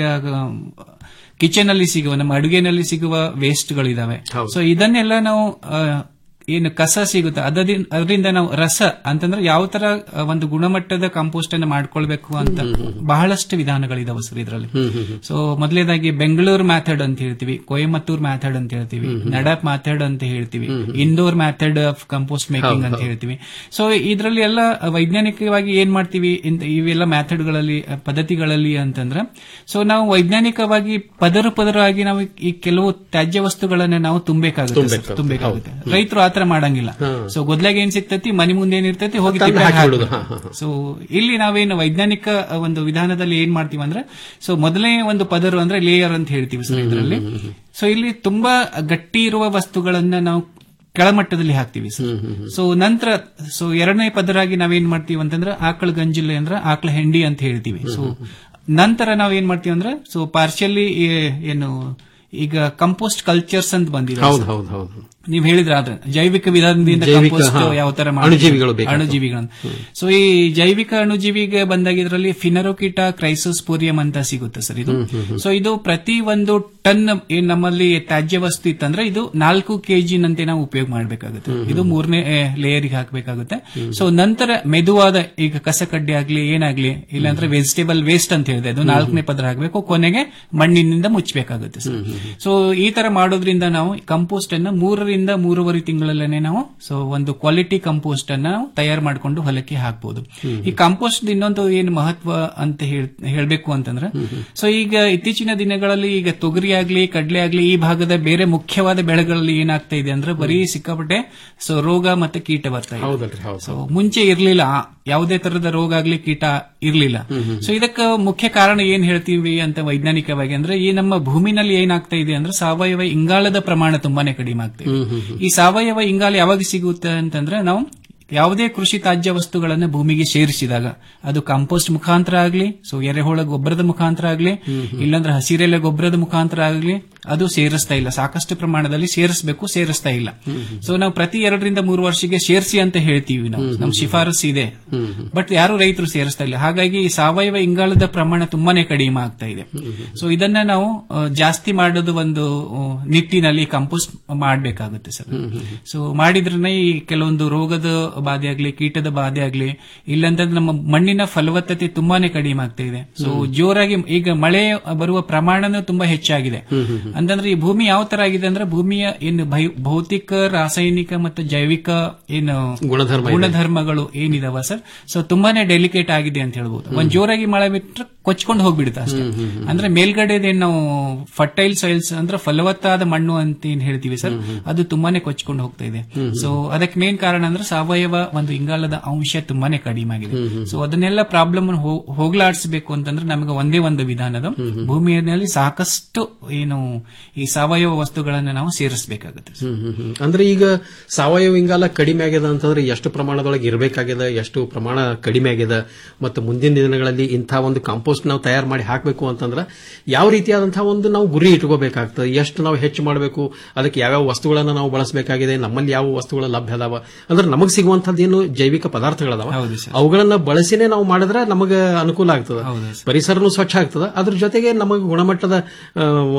ಕಿಚನ್ ಅಲ್ಲಿ ಸಿಗುವ ನಮ್ಮ ಅಡುಗೆನಲ್ಲಿ ಸಿಗುವ ವೇಸ್ಟ್ ಗಳಿದಾವೆ ಸೊ ಇದನ್ನೆಲ್ಲ ನಾವು ಆ, ಏನು ಕಸ ಸಿಗುತ್ತೆ ಅದರಿಂದ ಅದರಿಂದ ನಾವು ರಸ ಅಂತಂದ್ರೆ ಯಾವ ತರ ಆ, ಒಂದು ಗುಣಮಟ್ಟದ ಕಾಂಪೋಸ್ಟ್ ಅನ್ನು ಮಾಡ್ಕೊಳ್ಬೇಕು ಅಂತ ಬಹಳಷ್ಟು ವಿಧಾನಗಳಿದಾವೆ ಸರ್ ಇದರಲ್ಲಿ ಸೊ ಮೊದಲೇದಾಗಿ ಬೆಂಗಳೂರು ಮ್ಯಾಥಡ್ ಅಂತ ಹೇಳ್ತೀವಿ ಕೊಯಮತ್ತೂರ್ ಮ್ಯಾಥಡ್ ಅಂತ ಹೇಳ್ತೀವಿ ನಡಪ್ ಮ್ಯಾಥಡ್ ಅಂತ ಹೇಳ್ತೀವಿ indoor method of compost making ಅಂತ ಹೇಳ್ತೀವಿ ಸೊ ಇದರಲ್ಲಿ ಎಲ್ಲ ವೈಜ್ಞಾನಿಕವಾಗಿ ಏನ್ ಮಾಡ್ತೀವಿ ಇಂತ ಇವೆಲ್ಲ ಮ್ಯಾಥಡ್ಗಳಲ್ಲಿ ಪದ್ಧತಿಗಳಲ್ಲಿ ಅಂತಂದ್ರೆ ಸೊ ನಾವು ವೈಜ್ಞಾನಿಕವಾಗಿ ಪದರ ಪದರವಾಗಿ ನಾವು ಈ ಕೆಲವು ತ್ಯಾಜ್ಯ ವಸ್ತುಗಳನ್ನ ನಾವು ತುಂಬಬೇಕಾಗುತ್ತೆ ಸರ್, ತುಂಬಬೇಕಾಗುತ್ತೆ ರೈತರು ಆತರ ಮಾಡಂಗಿಲ್ಲ ಸೊ ಗೊದ್ಲಾಗ ಏನ್ ಸಿಗ್ತೈತಿ ಮನೆ ಮುಂದೆ ಏನಿರ್ತೈತಿ ಹೋಗಿ ತಂದು ತಿಪ್ಪಾಗ ಹಾಕ್ಬಿಡೋದು. ಹಾಕ್ಬಿಡೋದು. ಸೊ ಇಲ್ಲಿ ನಾವೇನು ವೈಜ್ಞಾನಿಕ ಒಂದು ವಿಧಾನದಲ್ಲಿ ಏನ್ ಮಾಡ್ತೀವಿ ಅಂದ್ರೆ ಸೊ ಮೊದಲನೇ ಒಂದು ಪದರು ಅಂದ್ರೆ ಲೇಯರ್ ಅಂತ ಹೇಳ್ತೀವಿ ಸರ್ ಇದರಲ್ಲಿ ಸೊ ಇಲ್ಲಿ ತುಂಬಾ ಗಟ್ಟಿ ಇರುವ ವಸ್ತುಗಳನ್ನ ನಾವು ಕೆಳಮಟ್ಟದಲ್ಲಿ ಹಾಕ್ತಿವಿ ಸರ್ ಸೊ ನಂತರ ಸೊ ಎರಡನೇ ಪದರಾಗಿ ನಾವೇನ್ ಮಾಡ್ತೀವಿ ಅಂತಂದ್ರೆ ಆಕಳ ಗಂಜಿಲೆ ಅಂದ್ರೆ ಆಕಳ ಹೆಂಡಿ ಅಂತ ಹೇಳ್ತೀವಿ ಸೊ ನಂತರ ನಾವ್ ಏನ್ ಮಾಡ್ತೀವಿ ಅಂದ್ರೆ ಸೊ ಪಾರ್ಶಿಯಲಿ ಏನು ಈಗ ಕಂಪೋಸ್ಟ್ ಕಲ್ಚರ್ಸ್ ಅಂತ ಬಂದಿದೆ ಹೌದು ಹೌದು ಹೌದು ನೀವ್ ಹೇಳಿದ್ರ ಅದ ಜೈವಿಕ ವಿಧಾನದಿಂದ ಜೈವಿಕ, ಕಂಪೋಸ್ಟ್ ಹಾ. ಯಾವ ತರ ಅಣುಜೀವಿಗಳು ಬೇಕಾಗ್ತವೆ. ಅಣುಜೀವಿಗಳು ಸೊ ಈ ಜೈವಿಕ ಅಣುಜೀವಿಗೆ ಬಂದಾಗ ಇದರಲ್ಲಿ ಫಿನರೋಕಿಟ ಕ್ರೈಸೋಸ್ಪೋರಿಯಂ ಅಂತ ಸಿಗುತ್ತೆ ಸರ್ ಇದು ಸೊ ಇದು ಪ್ರತಿ ಒಂದು ಟನ್ ಏನ್ ನಮ್ಮಲ್ಲಿ ತ್ಯಾಜ್ಯ ವಸ್ತು ಇತ್ತಂದ್ರೆ ಇದು ನಾಲ್ಕು ಕೆಜಿ ನಂತೆ ನಾವು ಉಪಯೋಗ ಮಾಡಬೇಕಾಗುತ್ತೆ ಇದು ಮೂರನೇ ಲೇಯರ್ಗೆ ಹಾಕಬೇಕಾಗುತ್ತೆ ಸೊ ನಂತರ ಮೆದುವಾದ ಈಗ ಕಸಕಡ್ಡಿ ಆಗ್ಲಿ ಏನಾಗ್ಲಿ ಇಲ್ಲಾಂದ್ರೆ ವೆಜಿಟೇಬಲ್ ವೇಸ್ಟ್ ಅಂತ ಹೇಳಿದೆ ಅದು ನಾಲ್ಕನೇ ಪದರ ಹಾಕಬೇಕು ಕೊನೆಗೆ ಮಣ್ಣಿನಿಂದ ಮುಚ್ಚಬೇಕಾಗುತ್ತೆ ಸರ್ ಸೊ ಈ ತರ ಮಾಡೋದ್ರಿಂದ ನಾವು ಕಂಪೋಸ್ಟ್ ಅನ್ನ ಮೂರರಿಂದ ಮೂರುವರೆ ತಿಂಗಳಲ್ಲೇ ನಾವು ಸೊ ಒಂದು ಕ್ವಾಲಿಟಿ ಕಂಪೋಸ್ಟ್ ಅನ್ನ ತಯಾರು ಮಾಡಿಕೊಂಡು ಹೊಲಕ್ಕೆ ಹಾಕ್ಬೋದು ಈ ಕಂಪೋಸ್ಟ್ ಇನ್ನೊಂದು ಏನು ಮಹತ್ವ ಅಂತ ಹೇಳ್- ಹೇಳ್ಬೇಕು ಅಂತಂದ್ರೆ ಸೊ ಈಗ ಇತ್ತೀಚಿನ ದಿನಗಳಲ್ಲಿ ಈಗ ತೊಗರಿ ಆಗ್ಲಿ ಕಡ್ಲೆ ಆಗ್ಲಿ ಈ ಭಾಗದ ಬೇರೆ ಮುಖ್ಯವಾದ ಬೆಳೆಗಳಲ್ಲಿ ಏನಾಗ್ತಾ ಇದೆ ಅಂದ್ರೆ ಬರೀ ಸಿಕ್ಕಾಪಟ್ಟೆ ಸೊ ರೋಗ ಮತ್ತೆ ಕೀಟ ಬರ್ತಾ ಇದೆ ಹೌದಲ್ರಿ ಹೌದು ಸೊ ಮುಂಚೆ ಇರ್ಲಿಲ್ಲ ಆ- ಯಾವುದೇ ತರದ ರೋಗ ಆಗ್ಲಿ ಕೀಟ ಇರ್ಲಿಲ್ಲ ಸೊ ಇದಕ್ಕೆ ಮುಖ್ಯ ಕಾರಣ ಏನ್ ಹೇಳ್ತೀವಿ ಅಂತ ವೈಜ್ಞಾನಿಕವಾಗಿ ಅಂದ್ರೆ ಈ ನಮ್ಮ ಭೂಮಿನಲ್ಲಿ ಏನಾಗ್ತಾ ಇದೆ ಅಂದ್ರೆ ಸಾವಯವ ಇಂಗಾಲದ ಪ್ರಮಾಣ ತುಂಬಾನೇ ಕಡಿಮೆ ಆಗ್ತಾ ಇದೆ ಈ ಸಾವಯವ ಇಂಗಾಲ ಯಾವಾಗ ಸಿಗುತ್ತೆ ಅಂತಂದ್ರೆ ನಾವು ಯಾವುದೇ ಕೃಷಿ ತ್ಯಾಜ್ಯ ವಸ್ತುಗಳನ್ನ ಭೂಮಿಗೆ ಸೇರಿಸಿದಾಗ ಅದು ಕಾಂಪೋಸ್ಟ್ ಮುಖಾಂತರ ಆಗ್ಲಿ ಸೊ ಎರೆಹುಳ ಗೊಬ್ಬರದ ಮುಖಾಂತರ ಆಗ್ಲಿ ಇಲ್ಲಾಂದ್ರೆ ಹಸಿರೆಲೆ ಗೊಬ್ಬರದ ಮುಖಾಂತರ ಆಗ್ಲಿ ಅದು ಸೇರಿಸ್ತಾ ಇಲ್ಲ ಸಾಕಷ್ಟು ಪ್ರಮಾಣದಲ್ಲಿ ಸೇರಿಸಬೇಕು ಸೇರಿಸ್ತಾ ಇಲ್ಲ ಸೊ ನಾವು ಪ್ರತಿ ಎರಡರಿಂದ ಮೂರು ವರ್ಷಕ್ಕೆ ಸೇರಿಸಿ ಅಂತ ಹೇಳ್ತೀವಿ ನಾವು ನಮ್ ಶಿಫಾರಸ್ ಇದೆ ಬಟ್ ಯಾರು ರೈತರು ಸೇರಿಸ್ತಾ ಇಲ್ಲ ಹಾಗಾಗಿ ಈ ಸಾವಯವ ಇಂಗಾಲದ ಪ್ರಮಾಣ ತುಂಬಾನೇ ಕಡಿಮೆ ಆಗ್ತಾ ಇದೆ ಸೊ ಇದನ್ನ ನಾವು ಆ, ಜಾಸ್ತಿ ಮಾಡೋದು ಒಂದು ಆ, ನಿಟ್ಟಿನಲ್ಲಿ ಕಂಪೋಸ್ಟ್ ಮಾಡಬೇಕಾಗುತ್ತೆ ಸರ್ ಸೊ ಮಾಡಿದ್ರೆ ಈ ಕೆಲವೊಂದು ರೋಗದ ಬಾಧೆ ಆಗ್ಲಿ ಕೀಟದ ಬಾಧೆ ಆಗ್ಲಿ ಇಲ್ಲಂತಂದ್ರೆ ನಮ್ಮ ಮಣ್ಣಿನ ಫಲವತ್ತತೆ ತುಂಬಾನೇ ಕಡಿಮೆ ಆಗ್ತಾ ಇದೆ ಸೊ ಜೋರಾಗಿ ಈಗ ಮಳೆ ಬರುವ ಪ್ರಮಾಣನೂ ತುಂಬಾ ಹೆಚ್ಚಾಗಿದೆ ಅಂತಂದ್ರೆ ಈ ಭೂಮಿ ಯಾವ ತರ ಆಗಿದೆ ಅಂದ್ರೆ ಭೂಮಿಯ ಏನು ಭೈ- ಭೌತಿಕ ರಾಸಾಯನಿಕ ಮತ್ತು ಜೈವಿಕ ಏನು ಗುಣಧರ್ಮ ಇದೆ. ಗುಣಧರ್ಮಗಳು ಏನಿದಾವ ಸರ್ ಸೊ ತುಂಬಾನೇ ಡೆಲಿಕೇಟ್ ಆಗಿದೆ ಅಂತ ಹೇಳ್ಬೋದು ಒಂದ್ ಜೋರಾಗಿ ಮಳೆ ಬಿಟ್ರೆ ಕೊಚ್ಕೊಂಡು ಹೋಗ್ಬಿಡುತ್ತೆ ಅಷ್ಟೇ ಅಂದ್ರೆ ಮೇಲ್ಗಡೆದೇನ್ ನಾವು ಫರ್ಟೈಲ್ ಸಾಯಿಲ್ಸ್ ಅಂದ್ರೆ ಫಲವತ್ತಾದ ಮಣ್ಣು ಅಂತ ಏನ್ ಹೇಳ್ತೀವಿ ಸರ್ ಅದು ತುಂಬಾನೇ ಕೊಚ್ಕೊಂಡು ಹೋಗ್ತಾ ಇದೆ ಸೊ ಅದಕ್ಕೆ ಮೇನ್ ಕಾರಣ ಅಂದ್ರೆ ಸಾವಯವ ಒಂದು ಇಂಗಾಲದ ಅಂಶ ತುಂಬಾನೇ ಕಡಿಮೆ ಆಗಿದೆ ಸೊ ಅದನ್ನೆಲ್ಲ ಪ್ರಾಬ್ಲಮ್ ಹೋಗ್ಲಾಡಿಸಬೇಕು ಅಂತಂದ್ರೆ ನಮಗೆ ಒಂದೇ ಒಂದು ವಿಧಾನದ ಭೂಮಿಯಲ್ಲಿ ಸಾಕಷ್ಟು ಏನು ಈ ಸಾವಯವ ವಸ್ತುಗಳನ್ನ ನಾವು ಸೇರಿಸಬೇಕಾಗುತ್ತೆ ಹ್ಮ್, ಹ್ಮ್, ಹ್ಮ್. ಅಂದ್ರೆ ಈಗ ಸಾವಯವ ಇಂಗಾಲ ಕಡಿಮೆ ಆಗ್ಯದ ಅಂತಂದ್ರೆ ಎಷ್ಟು ಪ್ರಮಾಣದೊಳಗೆ ಇರಬೇಕಾಗ್ಯದ ಎಷ್ಟು ಪ್ರಮಾಣ ಕಡಿಮೆ ಆಗ್ಯದ ಮತ್ತು ಮುಂದಿನ ದಿನಗಳಲ್ಲಿ ಇಂಥ ಒಂದು ಕಾಂಪೋಸ್ಟ್ ನಾವು ತಯಾರು ಮಾಡಿ ಹಾಕಬೇಕು ಅಂತಂದ್ರೆ ಯಾವ ರೀತಿಯಾದಂತಹ ಒಂದು ನಾವು ಗುರಿ ಇಟ್ಕೋಬೇಕಾಗ್ತದೆ ಎಷ್ಟು ನಾವು ಹೆಚ್ಚು ಮಾಡಬೇಕು ಅದಕ್ಕೆ ಯಾವ್ಯಾವ ವಸ್ತುಗಳನ್ನ ನಾವು ಬಳಸಬೇಕಾಗಿದೆ ನಮ್ಮಲ್ಲಿ ಯಾವ ವಸ್ತುಗಳು ಲಭ್ಯ ಅದಾವ ಅಂದ್ರೆ ನಮಗೆ ಸಿಗುವಂತದ್ದು ಏನು ಜೈವಿಕ ಪದಾರ್ಥಗಳದಾವ ಅವುಗಳನ್ನ ಬಳಸಿನೇ ನಾವು ಮಾಡಿದ್ರೆ ನಮಗೆ ಅನುಕೂಲ ಆಗ್ತದೆ ಪರಿಸರನು ಸ್ವಚ್ಛ ಆಗ್ತದೆ ಅದ್ರ ಜೊತೆಗೆ ನಮಗೆ ಗುಣಮಟ್ಟದ ಆ, ಒಂದು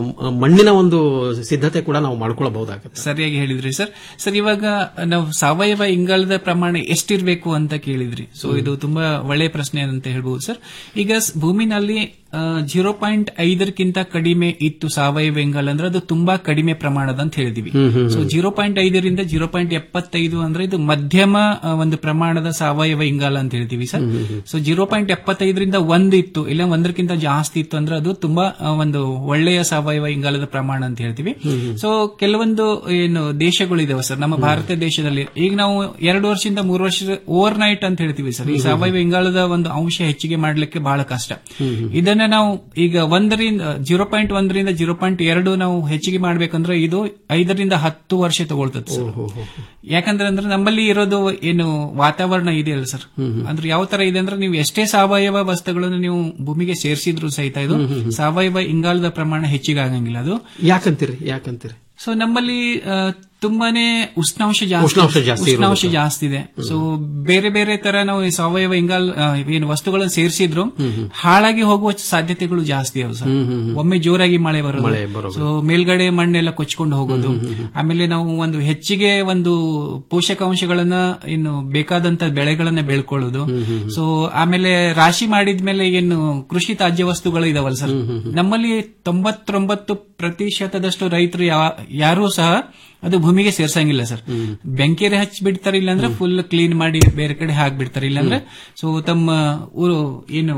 ಮಣ್ಣಿನ ಒಂದು ಸಿದ್ಧತೆ ಕೂಡ ನಾವು ಮಾಡ್ಕೊಳ್ಬಹುದಾಗುತ್ತೆ ಸರಿಯಾಗಿ ಹೇಳಿದ್ರಿ ಸರ್ ಸರ್ ಇವಾಗ ನಾವು ಸಾವಯವ ಇಂಗಾಲದ ಪ್ರಮಾಣ ಎಷ್ಟಿರ್ಬೇಕು ಅಂತ ಕೇಳಿದ್ರಿ ಸೊ ಇದು ತುಂಬಾ ಒಳ್ಳೆಯ ಪ್ರಶ್ನೆ ಅಂತ ಹೇಳ್ಬಹುದು ಸರ್ ಈಗ ಸ್- ಭೂಮಿನಲ್ಲಿ ಜೀರೋ ಪಾಯಿಂಟ್ ಐದಕ್ಕಿಂತ ಕಡಿಮೆ ಇತ್ತು ಸಾವಯವ ಇಂಗಾಲ ಅಂದ್ರೆ ಅದು ತುಂಬಾ ಕಡಿಮೆ ಪ್ರಮಾಣದ ಅಂತ ಹೇಳಿದಿವಿ hmm, hmm, so hmm. Zero point ಐದರಿಂದ ಜೀರೋ ಪಾಯಿಂಟ್ ಎಪ್ಪತ್ತೈದು ಅಂದ್ರೆ ಇದು ಮಧ್ಯಮ ಆ, ಒಂದು ಪ್ರಮಾಣದ ಸಾವಯವ ಇಂಗಾಲ ಅಂತ ಹೇಳ್ತೀವಿ sir hmm, hmm, hmm. So zero point ಎಪ್ಪತ್ತೈದರಿಂದ ಒಂದು ಇತ್ತು ಇಲ್ಲ ಒಂದಕ್ಕಿಂತ ಜಾಸ್ತಿ ಇತ್ತು ಅಂದ್ರೆ ಅದು ತುಂಬಾ ಆ, ಒಂದು ಒಳ್ಳೆಯ ಸಾವಯವ ಇಂಗಾಲದ ಪ್ರಮಾಣ ಅಂತ ಹೇಳ್ತೀವಿ ಸೊ ಕೆಲವೊಂದು ಏನು ದೇಶಗಳು ಇದಾವೆ ಸರ್ ನಮ್ಮ ಭಾರತ ದೇಶದಲ್ಲಿ ಈಗ ನಾವು ಎರಡು ವರ್ಷದಿಂದ ಮೂರು ವರ್ಷ ಓವರ್ ನೈಟ್ ಅಂತ ಹೇಳ್ತೀವಿ ಸರ್ ಈ ಹ್ಮ್. ಸಾವಯವ ಇಂಗಾಲದ ಒಂದು ಅಂಶ ಹೆಚ್ಚಿಗೆ ಮಾಡ್ಲಿಕ್ಕೆ ಬಹಳ ಕಷ್ಟ ಹ್ಮ್, ಹ್ಮ್. ಇದನ್ನ ನಾವು ಈಗ ಒಂದರಿಂದ ಜೀರೋ ಪಾಯಿಂಟ್ ಒಂದರಿಂದ ಜೀರೋ ಪಾಯಿಂಟ್ ಎರಡು ನಾವು ಹೆಚ್ಚಿಗೆ ಮಾಡ್ಬೇಕಂದ್ರೆ ಇದು ಐದರಿಂದ ಹತ್ತು ವರ್ಷ ತಗೊಳ್ತದೆ ಸರ್ ಯಾಕಂದ್ರೆ ಅಂದ್ರೆ ನಮ್ಮಲ್ಲಿ ಇರೋದು ಏನು ವಾತಾವರಣ ಇದೆಯಲ್ಲ ಸರ್ ಅಂದ್ರೆ ಯಾವ ತರ ಇದೆ ಅಂದ್ರೆ ನೀವು ಎಷ್ಟೇ ಸಾವಯವ ವಸ್ತುಗಳನ್ನು ನೀವು ಭೂಮಿಗೆ ಸೇರಿಸಿದ್ರು ಸಹಿತ ಇದು ಹ್ಮ್, ಹ್ಮ್, ಹ್ಮ್. ಸಾವಯವ ಇಂಗಾಲದ ಪ್ರಮಾಣ ಹೆಚ್ಚಿಗೆ ಆಗಂಗಿಲ್ಲ ಅದು ಯಾಕಂತೀರಿ ಯಾಕಂತೀರಿ ಸೊ ನಮ್ಮಲ್ಲಿ ಆ, ತುಂಬಾನೇ ಉಷ್ಣಾಂಶ ಜಾಸ್ತಿ ಉಷ್ಣಾಂಶ ಜಾಸ್ತಿ ಉಷ್ಣಾಂಶ ಇರೋದು. ಜಾಸ್ತಿ ಇದೆ ಸೊ ಬೇರೆ ಬೇರೆ ತರ ನಾವು ಈ ಸಾವಯವ ಇಂಗಾಲ್ ಆ, ಏನು ವಸ್ತುಗಳನ್ನು ಸೇರಿಸಿದ್ರು ಹಾಳಾಗಿ ಹೋಗುವ ಸಾಧ್ಯತೆಗಳು ಜಾಸ್ತಿ ಅವು ಸರ್ ಹ್ಮ್, ಹ್ಮ್, ಹ್ಮ್. ಒಮ್ಮೆ ಜೋರಾಗಿ ಮಳೆ ಬರೋದು ಮಳೆ ಬರೋದು. ಸೊ ಮೇಲ್ಗಡೆ ಮಣ್ಣೆಲ್ಲ ಕೊಚ್ಕೊಂಡು ಹೋಗೋದು ಆಮೇಲೆ ನಾವು ಒಂದು ಹೆಚ್ಚಿಗೆ ಒಂದು ಪೋಷಕಾಂಶಗಳನ್ನ ಇನ್ನು ಬೇಕಾದಂತ ಬೆಳೆಗಳನ್ನ ಬೆಳ್ಕೊಳ್ಳೋದು ಸೊ ಆಮೇಲೆ ರಾಶಿ ಮಾಡಿದ್ಮೇಲೆ ಏನು ಕೃಷಿ ತ್ಯಾಜ್ಯ ವಸ್ತುಗಳು ಇದಾವಲ್ಲ ಸರ್ ನಮ್ಮಲ್ಲಿ ತೊಂಬತ್ತೊಂಬತ್ತು ಪ್ರತಿಶತದಷ್ಟು ರೈತರು ಯಾ- ಯಾರೂ ಸಹ ಅದು ಭೂಮಿಗೆ ಸೇರ್ಸಂಗಿಲ್ಲ ಸರ್ ಬೆಂಕಿರೆ ಹಚ್ಚಿ ಬಿಡ್ತಾರೆ ಇಲ್ಲಾಂದ್ರೆ ಫುಲ್ ಕ್ಲೀನ್ ಮಾಡಿ ಬೇರೆ ಕಡೆ ಹಾಕ್ಬಿಡ್ತಾರೆ ಇಲ್ಲಾಂದ್ರೆ ಸೊ ತಮ್ಮ ಊರು ಏನು